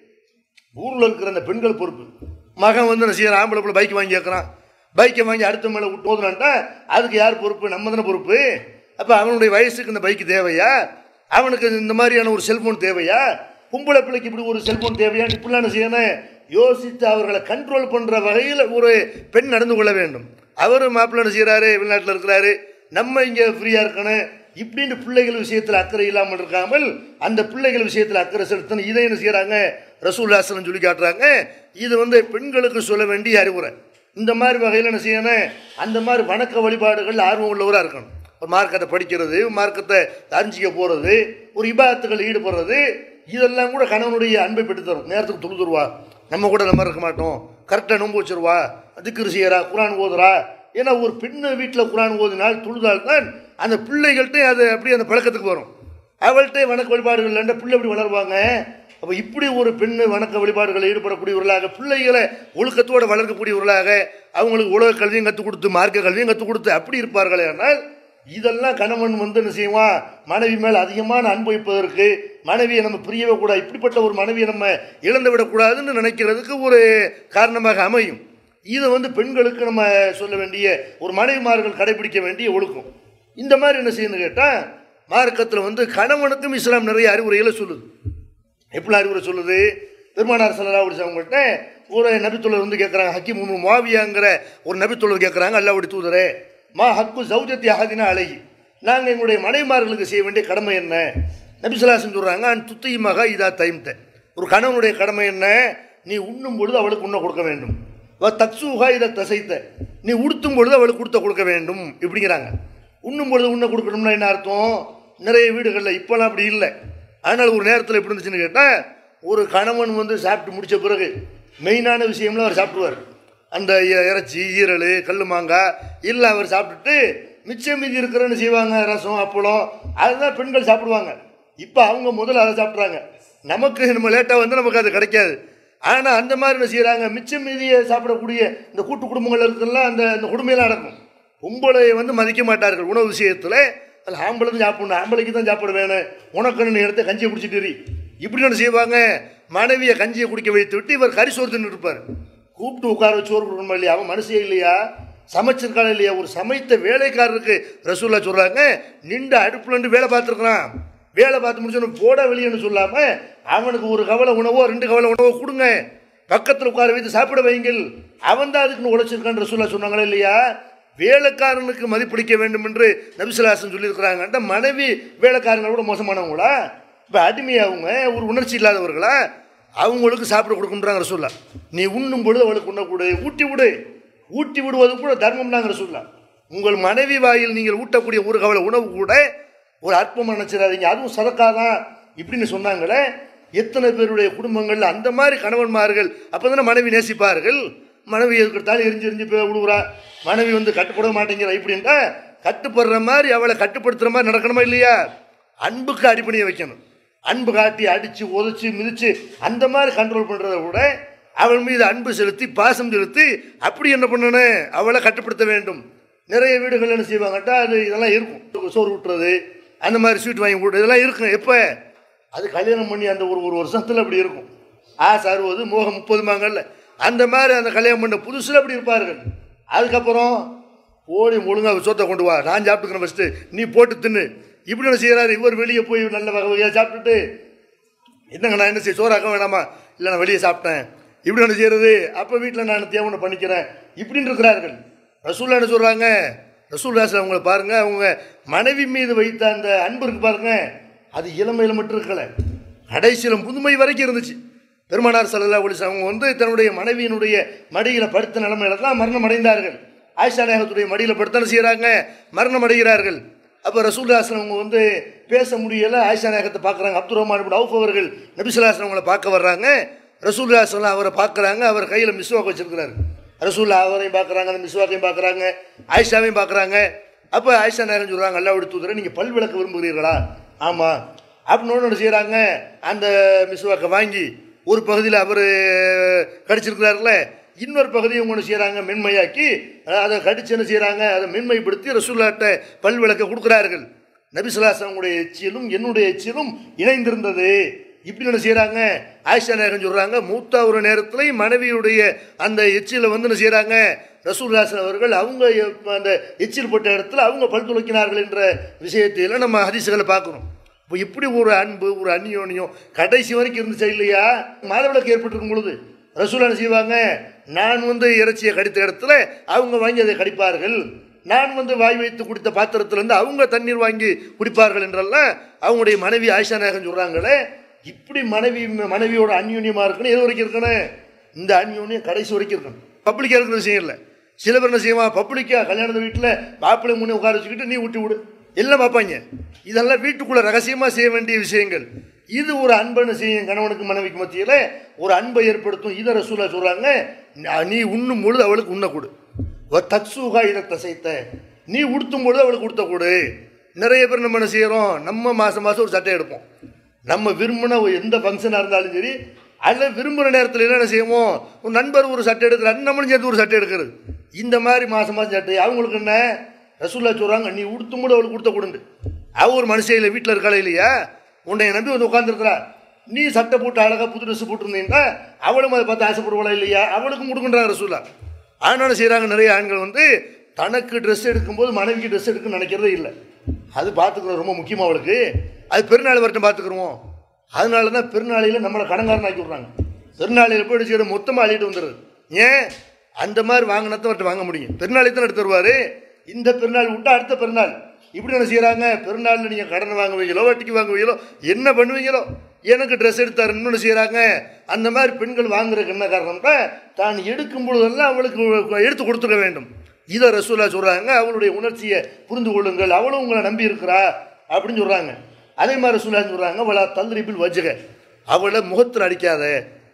ஊரில் இருக்கிற அந்த பெண்கள் பொறுப்பு மகன் வந்து என்ன செய்யறான் ஆம்பளை பிள்ளை பைக் வாங்கி கேட்குறான் பைக்கை வாங்கி அடுத்த மேலே விட்டு போதுனான்ட்டா அதுக்கு யார் பொறுப்பு நம்ம தானே பொறுப்பு அப்போ அவனுடைய வயசுக்கு இந்த பைக்கு தேவையா அவனுக்கு இந்த மாதிரியான ஒரு செல்போன் தேவையா பொம்பளை பிள்ளைக்கு இப்படி ஒரு செல்போன் தேவையா இப்படிலாம் என்ன செய்யணும் யோசித்து அவர்களை கண்ட்ரோல் பண்ணுற வகையில் ஒரு பெண் நடந்து கொள்ள வேண்டும் அவர் மாப்பிள்ளை என்ன செய்கிறாரு வெளிநாட்டில் இருக்கிறாரு நம்ம இங்கே ஃப்ரீயாக இருக்கணும் இப்படின்னு பிள்ளைகள் விஷயத்தில் அக்கறை இல்லாமல் இருக்காமல் அந்த பிள்ளைகள் விஷயத்தில் அக்கறை செலுத்தணும் இதை என்ன செய்கிறாங்க ரசூல்லாசனம் சொல்லி காட்டுறாங்க இது வந்து பெண்களுக்கு சொல்ல வேண்டிய அறிவுரை இந்த மாதிரி வகையில் என்ன செய்யணும் அந்த மாதிரி வணக்க வழிபாடுகள் ஆர்வம் உள்ளவராக இருக்கணும் ஒரு மார்க்கத்தை படிக்கிறது மார்க்கத்தை அறிஞ்சிக்க போகிறது ஒரு இபாத்துகள் ஈடுபடுறது இதெல்லாம் கூட கணவனுடைய அன்பை பெற்று தரும் நேரத்துக்கு தொழுதுருவா நம்ம கூட நம்ம இருக்க மாட்டோம் கரெக்டாக நோம்பு வச்சிருவா திக்ரு செய்யறா குரான் ஓதுறா ஏன்னா ஒரு பெண்ணு வீட்டில் குரான் ஓதினால் தொழுதால் தான் அந்த பிள்ளைகள்கிட்ட அது அப்படியே அந்த பழக்கத்துக்கு வரும் அவள்கிட்ட வணக்க வழிபாடுகள் அந்த பிள்ளை எப்படி வளருவாங்க அப்போ இப்படி ஒரு பெண் வணக்க வழிபாடுகளில் ஈடுபடக்கூடியவர்களாக பிள்ளைகளை ஒழுக்கத்தோடு வளர்க்கக்கூடியவர்களாக அவங்களுக்கு உலக கல்வியும் கற்றுக் கொடுத்து மார்க்க கல்வியும் கற்றுக் கொடுத்து அப்படி இருப்பார்களே ஆனால் இதெல்லாம் கணவன் வந்து என்ன செய்வான் மனைவி மேல் அதிகமான அன்பு வைப்பதற்கு மனைவியை நம்ம பிரியவே கூடாது இப்படிப்பட்ட ஒரு மனைவியை நம்ம இழந்து விடக்கூடாதுன்னு நினைக்கிறதுக்கு ஒரு காரணமாக அமையும் இதை வந்து பெண்களுக்கு நம்ம சொல்ல வேண்டிய ஒரு மனைவிமார்கள் கடைபிடிக்க வேண்டிய ஒழுக்கம் இந்த மாதிரி என்ன செய்யணும்னு கேட்டால் மார்க்கத்தில் வந்து கணவனுக்கும் இஸ்லாம் நிறைய அறிவுரைகளை சொல்லுது எப்படி அறிவுரை சொல்லுது பெருமானார் சல்லா அவங்கள்ட்ட ஒரு நபித்தோழர் வந்து கேட்குறாங்க ஹக்கீம் உம்மு முஆவியாங்கிற ஒரு நபித்தோழர் கேட்குறாங்க அல்லாவுடைய தூதரே மா ஹக்கு சௌஜத்தி ஆதினா அழகி நாங்கள் எங்களுடைய மனைமார்களுக்கு செய்ய வேண்டிய கடமை என்ன நபிசுல்லாசன் சொல்கிறாங்க அன் துத்தியமாக இதா தைம்த ஒரு கணவனுடைய கடமை என்ன நீ உண்ணும் பொழுது அவளுக்கு உண்ண கொடுக்க வேண்டும் வ தக்ஸூஹா இதை தசைத்த நீ உடுத்தும் பொழுது அவளுக்கு கொடுத்த கொடுக்க வேண்டும் இப்படிங்கிறாங்க உண்ணும் பொழுது உண்ண கொடுக்கணும்னா என்ன அர்த்தம் நிறைய வீடுகளில் இப்போலாம் அப்படி இல்லை அதனால் ஒரு நேரத்தில் எப்படி இருந்துச்சுன்னு கேட்டால் ஒரு கணவன் வந்து சாப்பிட்டு முடிச்ச பிறகு மெயினான விஷயம்லாம் அவர் சாப்பிடுவார் அந்த இ- இறைச்சி ஈரல் கல் மாங்காய் இல்லை அவர் சாப்பிட்டுட்டு மிச்சம் மீதி இருக்கிறன்னு செய்வாங்க ரசம் அப்பளம் அதுதான் பெண்கள் சாப்பிடுவாங்க இப்போ அவங்க முதல்ல அதை சாப்பிட்றாங்க நமக்கு நம்ம லேட்டாக வந்து நமக்கு அது கிடைக்காது ஆனால் அந்த மாதிரி என்ன செய்கிறாங்க மிச்சம் மீதியை சாப்பிடக்கூடிய இந்த கூட்டு குடும்பங்கள் இருக்கலாம் அந்த அந்த கொடுமையெல்லாம் நடக்கும் பொம்பளை வந்து மதிக்க மாட்டார்கள் உணவு விஷயத்தில் அது ஆம்பளை தான் சாப்பிடணும் ஆம்பளைக்கு தான் சாப்பிட வேணும் உனக்குன்னு எடுத்து கஞ்சியை குடிச்சிட்டு இரு. இப்படி ஒன்று செய்வாங்க மனைவியை கஞ்சியை குடிக்க வைத்து விட்டு இவர் கறி சோறு தின்னு இருப்பார் கூப்பிட்டு உட்கார வச்சு சோறு கொடுக்கணுமா இல்லையா அவன் மனுஷே இல்லையா சமைச்சிருக்காளா இல்லையா ஒரு சமைத்த வேலைக்காரருக்கு ரசூல்லா சொல்றாங்க நின்று அடுப்புல நின்று வேலை பார்த்துருக்குறான் வேலை பார்த்து முடிச்சோன்னு போட வெளியேன்னு சொல்லாம அவனுக்கு ஒரு கவலை உணவோ ரெண்டு கவலை உணவோ கொடுங்க பக்கத்தில் உட்கார வைத்து சாப்பிட வைங்கள் அவன் தான் அதுக்குன்னு உழைச்சிருக்கான் ரசூல்லா சொன்னாங்களா இல்லையா வேலைக்காரனுக்கு மதிப்பளிக்க வேண்டும் என்று நபிசுலாசன் சொல்லியிருக்கிறாங்க அந்த மனைவி வேலைக்காரங்களோட மோசமானவங்களா இப்போ அடிமையாவங்க ஒரு உணர்ச்சி இல்லாதவர்களா அவங்களுக்கு சாப்பிட கொடுக்குன்றாங்க ரசூல்லா நீ உண்ணும் பொழுது அவளுக்கு உண்ணக்கூடு ஊட்டி விடு ஊட்டி விடுவது கூட தர்மம் தாங்க ரசூல்லா உங்கள் மனைவி வாயில் நீங்கள் ஊட்டக்கூடிய ஒரு கவலை உணவு கூட ஒரு அற்பமாக நினச்சிடாதீங்க அதுவும் சதக்கா தான் இப்படின்னு சொன்னாங்களே எத்தனை பேருடைய குடும்பங்கள்ல அந்த மாதிரி கணவன்மார்கள் அப்போ தானே மனைவி நேசிப்பார்கள் மனைவி இருக்கிறதாலும் எரிஞ்சு எரிஞ்சு போய் விடுவுறா மனைவி வந்து கட்டுப்பட மாட்டேங்கிறா இப்படின்ட்டா கட்டுப்படுற மாதிரி அவளை கட்டுப்படுத்துற மாதிரி நடக்கணுமா இல்லையா அன்புக்கு அடிப்படையை வைக்கணும் அன்பு காட்டி அடிச்சு உதைச்சு மிதிச்சு அந்த மாதிரி கண்ட்ரோல் பண்றதை விட அவள் மீது அன்பு செலுத்தி பாசம் செலுத்தி அப்படி என்ன பண்ணணும் அவளை கட்டுப்படுத்த வேண்டும் நிறைய வீடுகள் என்ன செய்வாங்கட்டா அது இதெல்லாம் இருக்கும் சோறு விட்டுறது அந்த மாதிரி ஸ்வீட் வாங்கி கொடுறது இதெல்லாம் இருக்கும் எப்போ அது கல்யாணம் பண்ணி அந்த ஒரு ஒரு வருஷத்துல அப்படி இருக்கும் ஆசை அறுபது மோகம் முப்பதுமாங்கல்ல அந்த மாதிரி அந்த கல்யாணம் பண்ண புதுசில் அப்படி இருப்பார்கள் அதுக்கப்புறம் ஓடி ஒழுங்கா சோத்தை கொண்டு வா நான் சாப்பிட்டுக்கிறேன் ஃபஸ்ட்டு நீ போட்டு தின்னு இப்படி என்ன செய்யறாரு இவர் வெளியே போய் நல்ல வகை வகையாக சாப்பிட்டுட்டு என்னங்க நான் என்ன செய்ய சோறாக்க வேணாமா இல்லை நான் வெளியே சாப்பிட்டேன் இப்படி என்ன செய்யறது அப்போ வீட்டில் நான் தேவனை பண்ணிக்கிறேன் இப்படின்னு இருக்கிறார்கள் ரசூல்லா என்ன சொல்கிறாங்க ரசூல் ராசல் அவங்கள பாருங்க அவங்க மனைவி மீது வைத்த அந்த அன்பு இருக்கு பாருங்க அது இளமையில் மட்டும் இருக்கல கடைசியில் முதுமை வரைக்கும் இருந்துச்சு பெருமானார் சல்லா ஒலிஸ் அவங்க வந்து தன்னுடைய மனைவியினுடைய மடியில் படுத்த நிலைமையில தான் மரணம் அடைந்தார்கள் ஆயிஷா நாயகத்துடைய மடியில் படுத்தான செய்கிறாங்க மரணம் அடைகிறார்கள் அப்போ ரசூல்லாசன் அவங்க வந்து பேச முடியல ஆயிஷா நாயகத்தை பார்க்குறாங்க அப்துல் ரஹ்மான் இப்னு அவுஃப் அவர்கள் நபிசுல்லாசன் அவங்கள பார்க்க வர்றாங்க ரசூல்லாசன் அவரை பார்க்குறாங்க அவர் கையில் மிஸ்வாக் வச்சிருக்கிறாரு ரசூல்லா அவரையும் பார்க்குறாங்க அந்த மிஸ்வாக்கையும் பார்க்குறாங்க ஆயிஷாவையும் பார்க்குறாங்க அப்போ ஆயிஷா நாயகன் சொல்கிறாங்க அல்லா தூதரை நீங்கள் பல் விளக்க விரும்புகிறீர்களா ஆமாம் அப்படின்னு ஒன்று செய்கிறாங்க அந்த மிஸ்வாக்கை வாங்கி ஒரு பகுதியில் அவர் கடிச்சிருக்கிறாருல இன்னொரு பகுதியை ஒன்று செய்கிறாங்க மென்மையாக்கி அஹ், அதை கடிச்சு என்ன செய்கிறாங்க அதை மென்மைப்படுத்தி ரசூல்லாட்ட பல் விளக்க கொடுக்குறார்கள் நபிசுல்லாசனுடைய எச்சிலும் என்னுடைய எச்சிலும் இணைந்திருந்தது இப்படி என்ன செய்கிறாங்க ஆயிஷா நாயகன் சொல்கிறாங்க மூத்தா ஒரு நேரத்தில் மனைவியுடைய அந்த எச்சில வந்து என்ன செய்கிறாங்க ரசூல்லாசன் அவர்கள் அவங்க எ- அந்த எச்சில் போட்ட இடத்துல அவங்க பல் துளைக்கினார்கள் என்ற விஷயத்தையெல்லாம் நம்ம ஹதீசுகளை பார்க்குறோம் இப்போ இப்படி ஒரு அன்பு ஒரு அந்யோன்யம் கடைசி வரைக்கும் இருந்துச்சா இல்லையா மாதவிளக்கு ஏற்பட்டிருக்கும் பொழுது ரசூல் என்ன செய்வாங்க நான் வந்து இறைச்சியை கடித்த இடத்துல அவங்க வாங்கி அதை கடிப்பார்கள் நான் வந்து வாய் வைத்து குடித்த பாத்திரத்திலிருந்து அவங்க தண்ணீர் வாங்கி குடிப்பார்கள் என்றெல்லாம் அவங்களுடைய மனைவி ஆயிஷா நாயகன் சொல்கிறாங்களே இப்படி மனைவி மனைவியோட அந்யோன்யமாக இருக்கணும் எது வரைக்கும் இருக்கணும் இந்த அந்யோன்யம் கடைசி வரைக்கும் இருக்கணும் பப்ளிக்காக இருக்கிற விஷயம் இல்லை சில பேர் என்ன செய்வான் பப்ளிக்காக கல்யாணத்து வீட்டில் மாப்பிள்ளை முன்னே உட்கார வச்சுக்கிட்டு நீ விட்டு விடு எல்லாம் பார்ப்பாங்க இதெல்லாம் வீட்டுக்குள்ள ரகசியமாக செய்ய வேண்டிய விஷயங்கள் இது ஒரு அன்பன்னு செய்யும் கணவனுக்கு மனைவிக்கு மத்தியில் ஒரு அன்பை ஏற்படுத்தும் இதை ரசூலா சொல்கிறாங்க நீ உண்ணும் பொழுது அவளுக்கு உண்ண கொடு தக்ஸூகா இதை தசைத்த நீ உடுத்தும் பொழுது அவளுக்கு உடுத்த கொடு நிறைய பேர் நம்ம என்ன செய்கிறோம் நம்ம மாதம் மாதம் ஒரு சட்டை எடுப்போம் நம்ம விரும்பின ஒரு எந்த ஃபங்க்ஷனாக இருந்தாலும் சரி அதில் விரும்புகிற நேரத்தில் என்ன செய்வோம் ஒரு நண்பர் ஒரு சட்டை எடுக்கிறாரு நம்மளும் சேர்த்து ஒரு சட்டை எடுக்கிறது இந்த மாதிரி மாதம் மாதம் சட்டை அவங்களுக்கு என்ன ரசூல்லா சொல்கிறாங்க நீ உடுத்தும் கூட அவளுக்கு கொடுத்த கொடுண்டு அவ ஒரு மனுஷன் வீட்டில் இருக்காளே இல்லையா உன்னை நம்பி வந்து உட்காந்துருக்கிறா நீ சட்டை போட்டு அழகாக புது ட்ரெஸ் போட்டிருந்தீங்கன்னா அவளும் அதை பார்த்து ஆசைப்படுவாளா இல்லையா அவளுக்கும் கொடுக்குன்றாங்க ரசூல்லா அதனால செய்கிறாங்க நிறைய ஆண்கள் வந்து தனக்கு ட்ரெஸ் எடுக்கும்போது மனைவிக்கு ட்ரெஸ் எடுக்கணும்னு நினைக்கிறதே இல்லை அது பார்த்துக்கிறோம் ரொம்ப முக்கியமாக அவளுக்கு அது பெருநாள் வரட்டும் பார்த்துக்குருவோம் அதனால தான் பெருநாளையில் நம்மளை கடங்காரன் ஆக்கி விட்றாங்க பெருநாளையில் போய் செய்கிற மொத்தமாக அள்ளிட்டு வந்துடுது ஏன் அந்த மாதிரி வாங்கினத்தை அவர்கிட்ட வாங்க முடியும் பெருநாளை தான் எடுத்து வருவார் இந்த பெருநாள் விட்டா அடுத்த பெருநாள் இப்படி என்ன செய்கிறாங்க பெருநாளில் நீங்கள் கடன் வாங்குவீங்களோ வட்டிக்கு வாங்குவீங்களோ என்ன பண்ணுவீங்களோ எனக்கு ட்ரெஸ் எடுத்தாருன்னு என்ன செய்கிறாங்க அந்த மாதிரி பெண்கள் வாங்குறதுக்கு என்ன காரணம்னா தான் எடுக்கும் பொழுதெல்லாம் அவளுக்கு எடுத்து கொடுத்துக்க வேண்டும் இதை ரசூலா சொல்றாங்க அவளுடைய உணர்ச்சியை புரிந்து கொள்ளுங்கள் அவளும் உங்களை நம்பி இருக்கிறா அப்படின்னு சொல்றாங்க அதே மாதிரி ரசூலா சொல்றாங்க அவளா தந்திரிப்பில் வச்சுக அவளை முகத்தில் அடிக்காத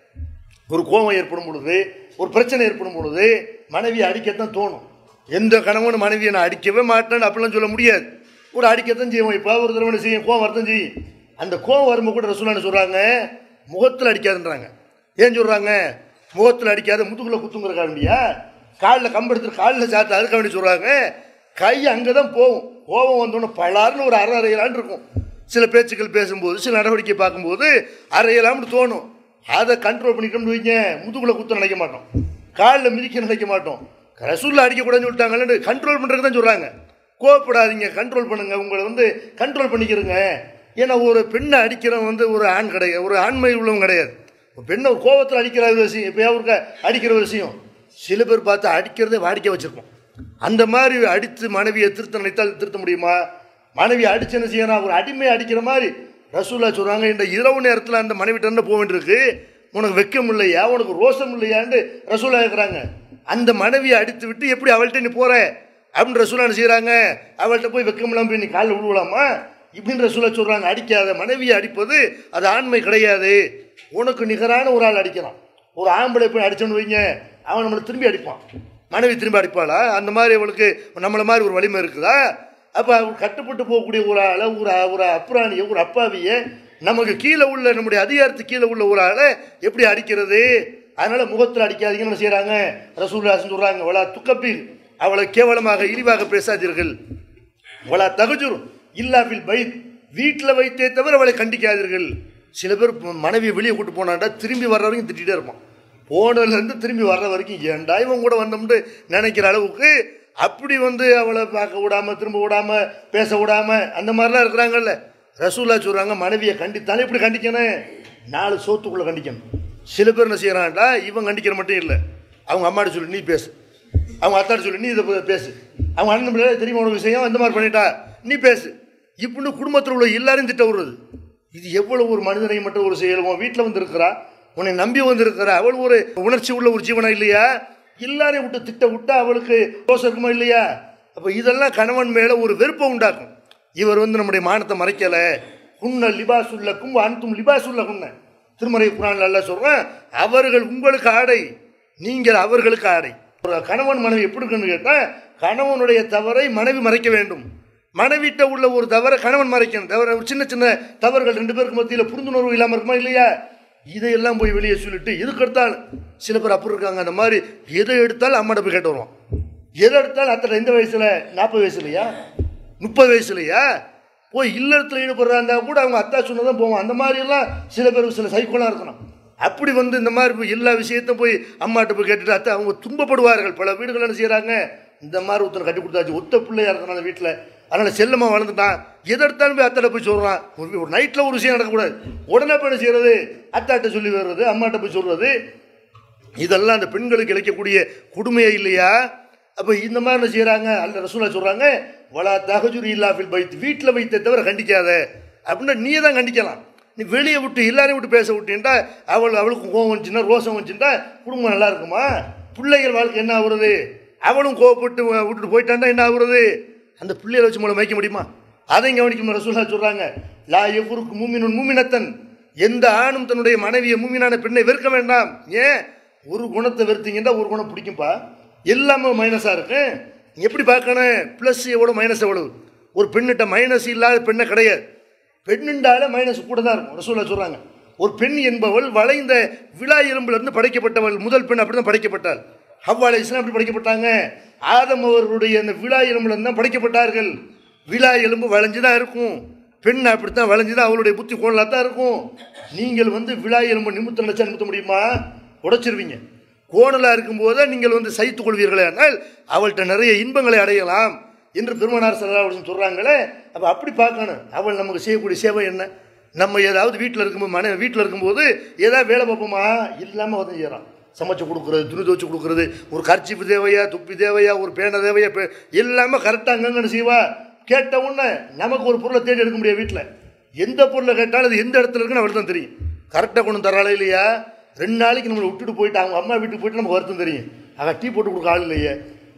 ஒரு கோபம் ஏற்படும் பொழுது ஒரு பிரச்சனை ஏற்படும் பொழுது மனைவியை அடிக்கத்தான் தோணும் எந்த கணவன் மனைவியை நான் அடிக்கவே மாட்டேன்னு அப்படிலாம் சொல்ல முடியாது கூட அடிக்கத்தான் செய்வோம் இப்போ ஒரு தடவை என்ன செய்யும் கோவம் வரத்தான் செய்யும் அந்த கோவம் வரும்போது கூட ரசூலான்னு சொல்கிறாங்க முகத்தில் அடிக்காதுன்றாங்க ஏன் சொல்கிறாங்க முகத்தில் அடிக்காத முதுகுல குத்துங்கிற காரண்டியா காலில் கம்பெடுத்து காலில் சாத்து அதுக்க வேண்டி சொல்கிறாங்க கை அங்கே தான் போகும் கோபம் வந்தோடனே பலார்னு ஒரு அரை அரையலான்னு இருக்கும் சில பேச்சுக்கள் பேசும்போது சில நடவடிக்கை பார்க்கும்போது அரையலாம்னு தோணும் அதை கண்ட்ரோல் பண்ணிக்கணும்னு வைங்க முதுகுல குத்த நினைக்க மாட்டோம் காலில் மிதிக்க நினைக்க மாட்டோம் ரசூலில் அடிக்கக்கூடாதுன்னு சொல்லிட்டாங்கன்னு கண்ட்ரோல் பண்ணுறதுக்கு தான் சொல்கிறாங்க கோவப்படாதீங்க கண்ட்ரோல் பண்ணுங்க உங்களை வந்து கண்ட்ரோல் பண்ணிக்கிறங்க ஏன்னா ஒரு பெண்ணை அடிக்கிறவன் வந்து ஒரு ஆண் கிடையாது ஒரு ஆண்மை உள்ளவன் கிடையாது ஒரு பெண்ணை ஒரு கோவத்தில் அடிக்கிற விஷயம் இப்போ அவருக்கு அடிக்கிற விஷயம் சில பேர் பார்த்து அடிக்கிறதே வாடிக்கை வச்சிருப்போம் அந்த மாதிரி அடித்து மனைவியை திருத்த நினைத்தால் திருத்த முடியுமா மனைவி அடிச்சு என்ன செய்யணும் ஒரு அடிமையை அடிக்கிற மாதிரி ரசூல்லா சொல்றாங்க இந்த இரவு நேரத்தில் அந்த மனைவி டன்னு போக வேண்டியிருக்கு உனக்கு வெக்கம் இல்லையா உனக்கு ரோசம் இல்லையான்னு ரசூலா இருக்கிறாங்க அந்த மனைவியை அடித்து விட்டு எப்படி அவள்கிட்ட நீ போற அப்படின்னு ரசூலா என்ன செய்யறாங்க அவள்கிட்ட போய் வெக்கம் இல்லாமல் போய் நீ காலில் விழுவலாமா இப்படின்னு ரசூலா சொல்றாங்க அடிக்காத மனைவியை அடிப்பது அது ஆண்மை கிடையாது உனக்கு நிகரான ஒரு ஆள் அடிக்கிறான் ஒரு ஆம்பளை போய் அடிச்சோன்னு வைங்க அவன் நம்மளை திரும்பி அடிப்பான் மனைவி திரும்பி அடிப்பாளா அந்த மாதிரி அவளுக்கு நம்மளை மாதிரி ஒரு வலிமை இருக்குதா அப்போ அவர் கட்டுப்பட்டு போகக்கூடிய ஒரு ஆளை ஒரு ஒரு அப்புறாணியை ஒரு அப்பாவியை நமக்கு கீழே உள்ள நம்முடைய அதிகாரத்துக்கு கீழே உள்ள ஒரு ஆளை எப்படி அடிக்கிறது அதனால முகத்தில் அடிக்காதீங்கன்னு என்ன செய்கிறாங்க ரசூல்லாசன் சொல்கிறாங்க அவளா துக்கப்பீர் அவளை கேவலமாக இழிவாக பேசாதீர்கள் அவளா தகுஜுர் இல்லாவில் பை வீட்டில் வைத்தே தவிர அவளை கண்டிக்காதீர்கள் சில பேர் மனைவியை வெளியே கூட்டு போனாண்டா திரும்பி வர்ற வரைக்கும் திட்டிகிட்டே இருப்பான் போனதுலேருந்து திரும்பி வர்ற வரைக்கும் ஏன்டா இவன் கூட வந்தோம்னு நினைக்கிற அளவுக்கு அப்படி வந்து அவளை பார்க்க விடாம திரும்ப விடாம பேச விடாம அந்த மாதிரிலாம் இருக்கிறாங்கல்ல ரசூல்லா சொல்றாங்க மனைவியை கண்டித்தாலும் இப்படி கண்டிக்கணும் நாலு சோத்துக்குள்ள கண்டிக்கணும் சில பேர் என்ன செய்யறான்டா இவன் கண்டிக்கிற மட்டும் இல்லை அவங்க அம்மாட்ட சொல்லி நீ பேசு அவங்க அத்தாட்ட சொல்லி நீ இதை பே- பேசு அவங்க அண்ணன் பிள்ளை தெரியுமா உனக்கு விஷயம் இந்த மாதிரி பண்ணிட்டா நீ பேசு இப்படின்னு குடும்பத்தில் உள்ள எல்லாரையும் திட்ட விடுறது இது எவ்வளவு ஒரு மனிதனை மட்டும் ஒரு செயலுமோ வீட்டில் வந்து இருக்கிறா உன்னை நம்பி வந்து இருக்கிறா அவள் ஒரு உணர்ச்சி உள்ள ஒரு ஜீவனா இல்லையா எல்லாரையும் விட்டு திட்ட விட்டா அவளுக்கு தோசை இருக்குமா இல்லையா அப்போ இதெல்லாம் கணவன் மேலே ஒரு வெறுப்பை உண்டாக்கும் இவர் வந்து நம்முடைய மானத்தை மறைக்கல குன்ன லிபாசுல்லக்கும் அன்தும் லிபாசுல்ல குன்ன திருமறை குரான் அல்ல சொல்றேன் அவர்கள் உங்களுக்கு ஆடை நீங்கள் அவர்களுக்கு ஆடை ஒரு கணவன் மனைவி எப்படி இருக்குன்னு கேட்டால் கணவனுடைய தவறை மனைவி மறைக்க வேண்டும் மனைவிட்ட உள்ள ஒரு தவறை கணவன் மறைக்கணும் தவிர ஒரு சின்ன சின்ன தவறுகள் ரெண்டு பேருக்கு மத்தியில் புரிந்துணர்வு இல்லாமல் இருக்குமா இல்லையா இதையெல்லாம் போய் வெளியே சொல்லிட்டு எதுக்கு எடுத்தாலும் சில பேர் அப்படி இருக்காங்க அந்த மாதிரி எதை எடுத்தாலும் அம்மாட்ட போய் கேட்டு வருவான் எதை எடுத்தாலும் அத்தனை எந்த வயசுல நாற்பது வயசுலையா முப்பது வயசுலையா போய் இல்லறத்தில் ஈடுபடுறாங்க கூட அவங்க அத்தா சொன்னதான் போவான் அந்த மாதிரியெல்லாம் சில பேர் சில சைக்கோலாம் இருக்கணும் அப்படி வந்து இந்த மாதிரி போய் எல்லா விஷயத்தையும் போய் அம்மாட்ட போய் கேட்டுட்டு அத்தை அவங்க துன்பப்படுவார்கள் பல வீடுகள் என்ன செய்கிறாங்க இந்த மாதிரி ஒருத்தனை கட்டி கொடுத்தாச்சு ஒத்த பிள்ளையா இருக்கனால வீட்டில் அதனால் செல்லமா வளர்ந்துட்டான் எதை எடுத்தாலும் போய் அத்தாட்ட போய் சொல்கிறான் ஒரு ஒரு நைட்டில் ஒரு விஷயம் நடக்கக்கூடாது உடனே போய் என்ன செய்யறது அத்தாட்ட சொல்லி வர்றது அம்மாட்ட போய் சொல்கிறது இதெல்லாம் அந்த பெண்களுக்கு இழைக்கக்கூடிய கொடுமையே இல்லையா அப்போ இந்த மாதிரி என்ன செய்கிறாங்க அல்ல ரசூலா சொல்கிறாங்க வலா தகஜுரி இல்லா ஃபில் பைத் வீட்டில் வைத்த தவிர கண்டிக்காத அப்படின்னா நீ தான் கண்டிக்கலாம் நீ வெளியே விட்டு எல்லாரையும் விட்டு பேச விட்டீன்டா அவள் அவளுக்கு கோவம் வந்துச்சுன்னா ரோசம் வந்துச்சுன்னா குடும்பம் நல்லா இருக்குமா பிள்ளைகள் வாழ்க்கை என்ன ஆகுறது அவளும் கோவப்பட்டு வ- விட்டுட்டு போயிட்டான்னா என்ன ஆகுறது அந்த பிள்ளைகளை வச்சு மூலம் வைக்க முடியுமா அதையும் கவனிக்கணும் ரசூலா சொல்கிறாங்க லா எவருக்கு மூமினுன் மூமினத்தன் எந்த ஆணும் தன்னுடைய மனைவியை மூமினான பெண்ணை வெறுக்க வேண்டாம் ஏன் ஒரு குணத்தை வெறுத்தீங்கன்னா ஒரு குணம் பிடிக்கும்பா எல்லாமே மைனஸாக இருக்கு நீ எப்படி பார்க்கணும் ப்ளஸ் எவ்வளோ மைனஸ் எவ்வளவு ஒரு பெண்ணிட்ட மைனஸ் இல்லாத பெண்ணை கிடையாது பெண்ணுண்டால மைனஸ் கூட தான் இருக்கும் ரசூலா சொல்கிறாங்க ஒரு பெண் என்பவள் வளைந்த விழா எலும்பிலிருந்து படைக்கப்பட்டவள் முதல் பெண் அப்படி தான் படைக்கப்பட்டாள் ஹவ்வாலை இஸ்லாம் அப்படி படைக்கப்பட்டாங்க ஆதம் அவர்களுடைய அந்த விழா எலும்புல தான் படைக்கப்பட்டார்கள் விழா எலும்பு வளைஞ்சு தான் இருக்கும் பெண் அப்படித்தான் வளைஞ்சு தான் அவளுடைய புத்தி கோணலாக தான் இருக்கும் நீங்கள் வந்து விழா எலும்பு நிமித்த நினைச்சா நிமித்த முடியுமா உடைச்சிருவீங்க கோணலாக இருக்கும்போது நீங்கள் வந்து சைத்துக் கொள்வீர்களே ஆனால் அவள்கிட்ட நிறைய இன்பங்களை அடையலாம் என்று பெருமனார் சல்லா சொல்கிறாங்களே அப்போ அப்படி பார்க்கணும் அவள் நமக்கு செய்யக்கூடிய சேவை என்ன நம்ம ஏதாவது வீட்டில் இருக்கும்போது மனை வீட்டில் இருக்கும்போது ஏதாவது வேலை பார்ப்போமா இல்லாமல் வந்து செய்கிறான் சமைச்சு கொடுக்குறது துணி துவச்சு கொடுக்குறது ஒரு கர்ச்சிப்பு தேவையா துப்பி தேவையா ஒரு பேனை தேவையா பே- எல்லாமே கரெக்டாக அங்கங்கன்னு செய்வா கேட்ட உடனே நமக்கு ஒரு பொருளை தேடி எடுக்க முடியாது வீட்டில் எந்த பொருளை கேட்டாலும் அது எந்த இடத்துல இருக்குன்னு அவளுக்கு தான் தெரியும் கரெக்டாக கொண்டு தராளே இல்லையா ரெண்டு நாளைக்கு நம்மளை விட்டுட்டு போயிட்டு அவங்க அம்மா வீட்டுக்கு போயிட்டு நமக்கு வருத்தம் தெரியும் ஆக டீ போட்டு கொடுக்க ஆள் இல்லையே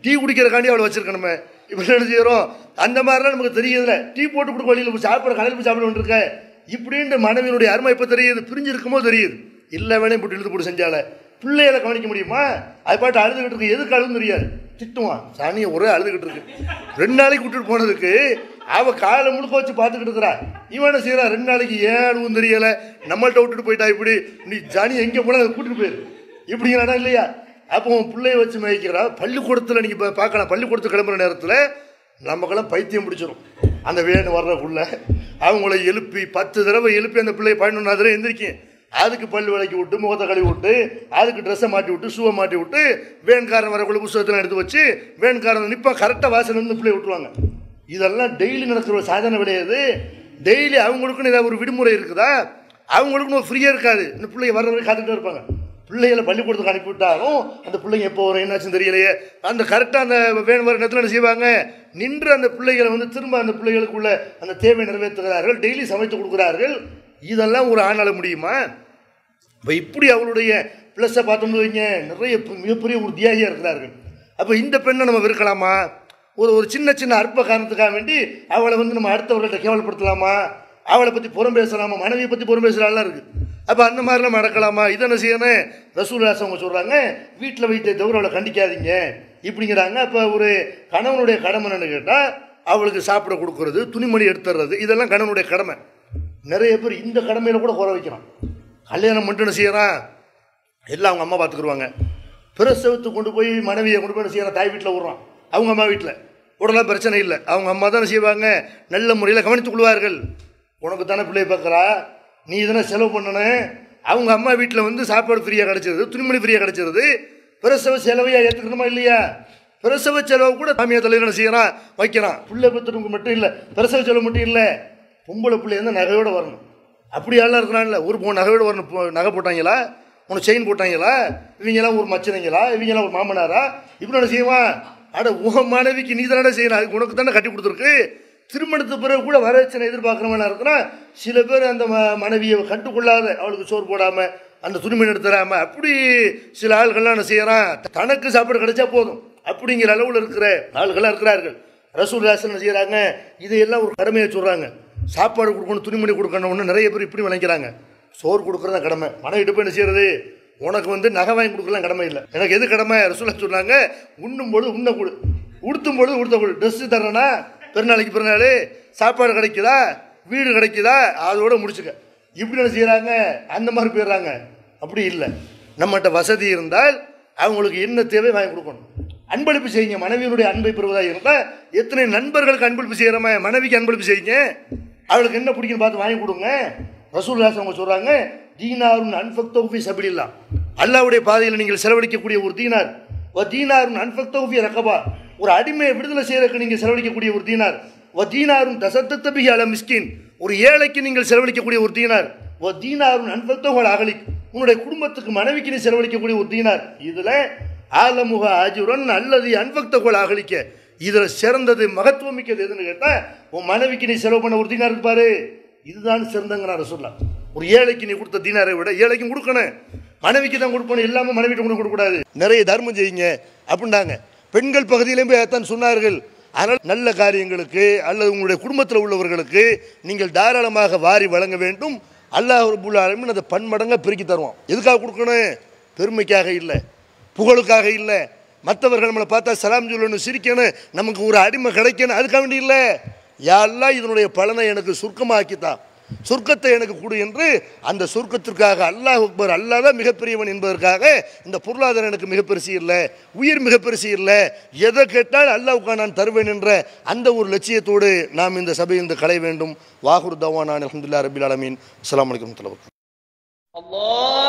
டீ குடிக்கிறக்காண்டி அவளை வச்சிருக்கணுமே இப்போ என்ன செய்கிறோம் அந்த மாதிரிலாம் நமக்கு தெரியுதுல டீ போட்டு கொடுக்க வழியில் போய் சாப்பிட கடையில் போய் சாப்பிட வேண்டியிருக்க இப்படின்ற மனைவியினுடைய அருமை இப்போ தெரியுது பிரிஞ்சு இருக்கும்போது தெரியுது இல்லை வேலையும் போட்டு இழுத்து போட்டு செஞ்சால பிள்ளைகளை கவனிக்க முடியுமா அது பாட்டு அழுதுகிட்டு இருக்கு எதுக்கு அழுதுன்னு தெரியாது திட்டுவான் சாணியை ஒரே அழுதுகிட்டு இருக்கு ரெண்டு நாளைக்கு விட்டுட்டு போனதுக்கு அவ காலை முழுக்க வச்சு பார்த்துக்கிட்டு இருக்கிறா இவன் என்ன செய்யறா ரெண்டு நாளைக்கு ஏன் அழுவும் தெரியல நம்மள்ட்ட விட்டுட்டு போயிட்டா இப்படி நீ ஜானி எங்கே போனா அதை கூட்டிட்டு போயிரு இப்படிங்கிற இடம் இல்லையா அப்போ உன் பிள்ளைய வச்சு மேய்க்கிறா பள்ளிக்கூடத்தில் நீங்கள் இப்போ பார்க்கலாம் பள்ளிக்கூடத்து கிளம்புற நேரத்தில் நமக்கெல்லாம் பைத்தியம் பிடிச்சிரும் அந்த வேன் வர்றக்குள்ள அவங்கள எழுப்பி பத்து தடவை எழுப்பி அந்த பிள்ளைய பதினொன்றா தடவை எந்திரிக்கும் அதுக்கு பல்லு விளக்கி விட்டு முகத்தை கழுவி விட்டு அதுக்கு ட்ரெஸ்ஸை மாட்டி விட்டு ஷூவை மாட்டி விட்டு வேன்காரன் வரக்குள்ள புஸ்தகத்தில் எடுத்து வச்சு வேன்காரன் நிற்பா கரெக்டாக வாசல் வந்து பிள்ளைய விட்டுருவாங்க இதெல்லாம் டெய்லி நடக்கிற ஒரு சாதனை கிடையாது டெய்லி அவங்களுக்குன்னு ஏதாவது ஒரு விடுமுறை இருக்குதா அவங்களுக்குன்னு ஃப்ரீயாக இருக்காது இந்த பிள்ளைங்க வர்ற வரைக்கும் காத்துக்கிட்டே இருப்பாங்க பிள்ளைகளை பள்ளிக்கூடத்துக்கு அனுப்பி விட்டாலும் அந்த பிள்ளைங்க எப்போ வரும் என்னாச்சுன்னு தெரியலையே அந்த கரெக்டாக அந்த வேணும் வர நேரத்தில் என்ன செய்வாங்க நின்று அந்த பிள்ளைகளை வந்து திரும்ப அந்த பிள்ளைகளுக்குள்ள அந்த தேவை நிறைவேற்றுகிறார்கள் டெய்லி சமைத்து கொடுக்குறார்கள் இதெல்லாம் ஒரு ஆணால முடியுமா இப்போ இப்படி அவளுடைய ப்ளஸ்ஸை பார்த்தோம்னு வைங்க நிறைய ப- மிகப்பெரிய ஒரு தியாகியாக இருக்கிறார்கள் அப்போ இந்த பெண்ணை நம்ம வெறுக்கலாமா ஒரு ஒரு சின்ன சின்ன அற்ப காரணத்துக்காக வேண்டி அவளை வந்து நம்ம அடுத்தவர்கள்ட்ட கேவலப்படுத்தலாமா அவளை பற்றி புறம் பேசலாமா மனைவியை பற்றி புறம் பேசலாம்லாம் இருக்குது அப்போ அந்த மாதிரிலாம் நடக்கலாமா இதை என்ன செய்யணும் ரசூல்லாஸ் அவங்க சொல்கிறாங்க வீட்டில் வைத்த தவிர அவளை கண்டிக்காதீங்க இப்படிங்கிறாங்க அப்போ ஒரு கணவனுடைய கடமை என்னன்னு கேட்டால் அவளுக்கு சாப்பிட கொடுக்கறது துணிமணி எடுத்துறது இதெல்லாம் கணவனுடைய கடமை நிறைய பேர் இந்த கடமையில கூட குறை வைக்கிறான் கல்யாணம் மட்டும் என்ன செய்யறான் எல்லாம் அவங்க அம்மா பார்த்துக்குருவாங்க பிரசவத்துக்கு கொண்டு போய் மனைவியை கொண்டு போய் என்ன செய்யறான் தாய் வீட்டில் விடுறான் அவங்க அம்மா வீட்டில் உடலாம் பிரச்சனை இல்லை அவங்க அம்மா தானே செய்வாங்க நல்ல முறையில் கவனித்துக் கொள்வார்கள் உனக்கு தானே பிள்ளைய பார்க்குறா நீ தானே செலவு பண்ணணும் அவங்க அம்மா வீட்டில் வந்து சாப்பாடு ஃப்ரீயாக கிடச்சிருது துணிமணி ஃப்ரீயாக கிடச்சிருது பிரசவ செலவையா ஏற்றுக்கணுமா இல்லையா பிரசவ செலவு கூட சாமியா தலைவர் என்ன செய்யறான் வைக்கிறான் பிள்ளை பெற்றவங்க மட்டும் இல்லை பிரசவ செலவு மட்டும் இல்லை பொம்பளை பிள்ளை வந்து நகையோட வரணும் அப்படியெல்லாம் இருக்கிறான்ல ஒரு போ நகையோட வரணும் இப்போ நகை போட்டாங்களா உனக்கு செயின் போட்டாங்களா இவங்கெல்லாம் ஒரு மச்சனைங்களா இவங்கெல்லாம் ஒரு மாமனாரா இப்படி என்ன செய்வான் அட உன் மனைவிக்கு நீ தானே செய்யணும் அதுக்கு உனக்கு தானே கட்டி கொடுத்துருக்கு திருமணத்து பிறகு கூட வரட்சணை எதிர்பார்க்குறவனா இருக்கிறான் சில பேர் அந்த ம மனைவியை கண்டுகொள்ளாத அவளுக்கு சோறு போடாம அந்த துணிமணி எடுத்து தராம அப்படி சில ஆள்கள்லாம் என்ன செய்யறான் தனக்கு சாப்பாடு கிடைச்சா போதும் அப்படிங்கிற அளவில் இருக்கிற ஆள்கள்லாம் இருக்கிறார்கள் ரசூல் ராசன் என்ன செய்யறாங்க இதையெல்லாம் ஒரு கடமையை சொல்றாங்க சாப்பாடு கொடுக்கணும் துணிமணி கொடுக்கணும்னு நிறைய பேர் இப்படி விளங்கிறாங்க சோறு கொடுக்குறது தான் கடமை மனைவிட்டு போய் என்ன செய்யறது உனக்கு வந்து நகை வாங்கி கொடுக்கலாம் கடமை இல்லை எனக்கு எது கடமை ரசூலா சொன்னாங்க உண்ணும் பொழுது உண்ண கொடு உடுத்தும் பொழுது உடுத்த கொடு ட்ரெஸ்ஸு தரேனா பெருநாளைக்கு பிறநாள் சாப்பாடு கிடைக்குதா வீடு கிடைக்குதா அதோட முடிச்சுக்க இப்படி என்ன செய்யறாங்க அந்த மாதிரி போயிடுறாங்க அப்படி இல்லை நம்மகிட்ட வசதி இருந்தால் அவங்களுக்கு என்ன தேவை வாங்கி கொடுக்கணும் அன்பளிப்பு செய்யுங்க மனைவியினுடைய அன்பை பெறுவதாக இருந்தால் எத்தனை நண்பர்களுக்கு அன்பளிப்பு செய்கிறோமே மனைவிக்கு அன்பளிப்பு செய்யுங்க அவளுக்கு என்ன பிடிக்குன்னு பார்த்து வாங்கி கொடுங்க ரசூல் அவங்க சொல்கிறாங்க தீனாருன் அன்ஃபக்தோஃபி சபிலில்லா அல்லாவுடைய பாதையில் நீங்கள் செலவழிக்கக்கூடிய ஒரு தீனார் வ தீனாருன் அன்ஃபக்தோஃபி ரகபா ஒரு அடிமையை விடுதலை செய்யறதுக்கு நீங்கள் செலவழிக்கக்கூடிய ஒரு தீனார் வ தீனாருன் தசத்தபிஹி அல மிஸ்கின் ஒரு ஏழைக்கு நீங்கள் செலவழிக்கக்கூடிய ஒரு தீனார் வ தீனாருன் அன்ஃபக்தோஹல் அகலிக் உன்னுடைய குடும்பத்துக்கு மனைவிக்கு நீ செலவழிக்கக்கூடிய ஒரு தீனார் இதில் ஆலமுக ஆஜுரன் அல்லது அன்பக்தகோள் அகலிக்க இதில் சிறந்தது மகத்துவம் மிக்கது எதுன்னு கேட்டால் உன் மனைவிக்கு நீ செலவு பண்ண ஒரு தீனார் பாரு இதுதான் சிறந்தங்கிறார் சொல்லலாம் ஒரு ஏழைக்கு நீ கொடுத்த தீனாரை விட ஏழைக்கும் கொடுக்கணும் மனைவிக்கு தான் கொடுக்கணும் எல்லாமே மனைவிட்டு கொண்டு கொடுக்கக்கூடாது நிறைய தர்மம் செய்யுங்க அப்படின்னாங்க பெண்கள் பகுதியிலும் போய் அதான் சொன்னார்கள் அதனால் நல்ல காரியங்களுக்கு அல்லது உங்களுடைய குடும்பத்தில் உள்ளவர்களுக்கு நீங்கள் தாராளமாக வாரி வழங்க வேண்டும் அல்லாஹ் ரபுல் ஆலமின் அதை பன்மடங்காக பெருக்கி தருவோம் எதுக்காக கொடுக்கணும் பெருமைக்காக இல்லை புகழுக்காக இல்லை மற்றவர்கள் நம்மளை பார்த்தா சலாம் சொல்லணும் சிரிக்கணும் நமக்கு ஒரு அடிமை கிடைக்கணும் அதுக்காக வேண்டி இல்லை யாரெல்லாம் இதனுடைய பலனை எனக்கு சுருக்கமாக்கித்தான் சொர்க்கத்தை எனக்கு கொடு என்று அந்த சொர்க்கத்திற்காக அல்லாஹ் அக்பர் அல்லாஹ் தான் மிகப்பெரியவன் என்பதற்காக இந்த பொருளாதாரம் எனக்கு மிகப்பெருசு இல்லை உயிர் மிகப்பெருசு இல்லை எதை கேட்டால் அல்லாவுக்கா நான் தருவேன் என்ற அந்த ஒரு லட்சியத்தோடு நாம் இந்த சபையில் இந்த கலை வேண்டும் வாகுர் தவானான் அலமதுல்லா ரபில் அலமீன் அஸ்லாம் வலைக்கம் الله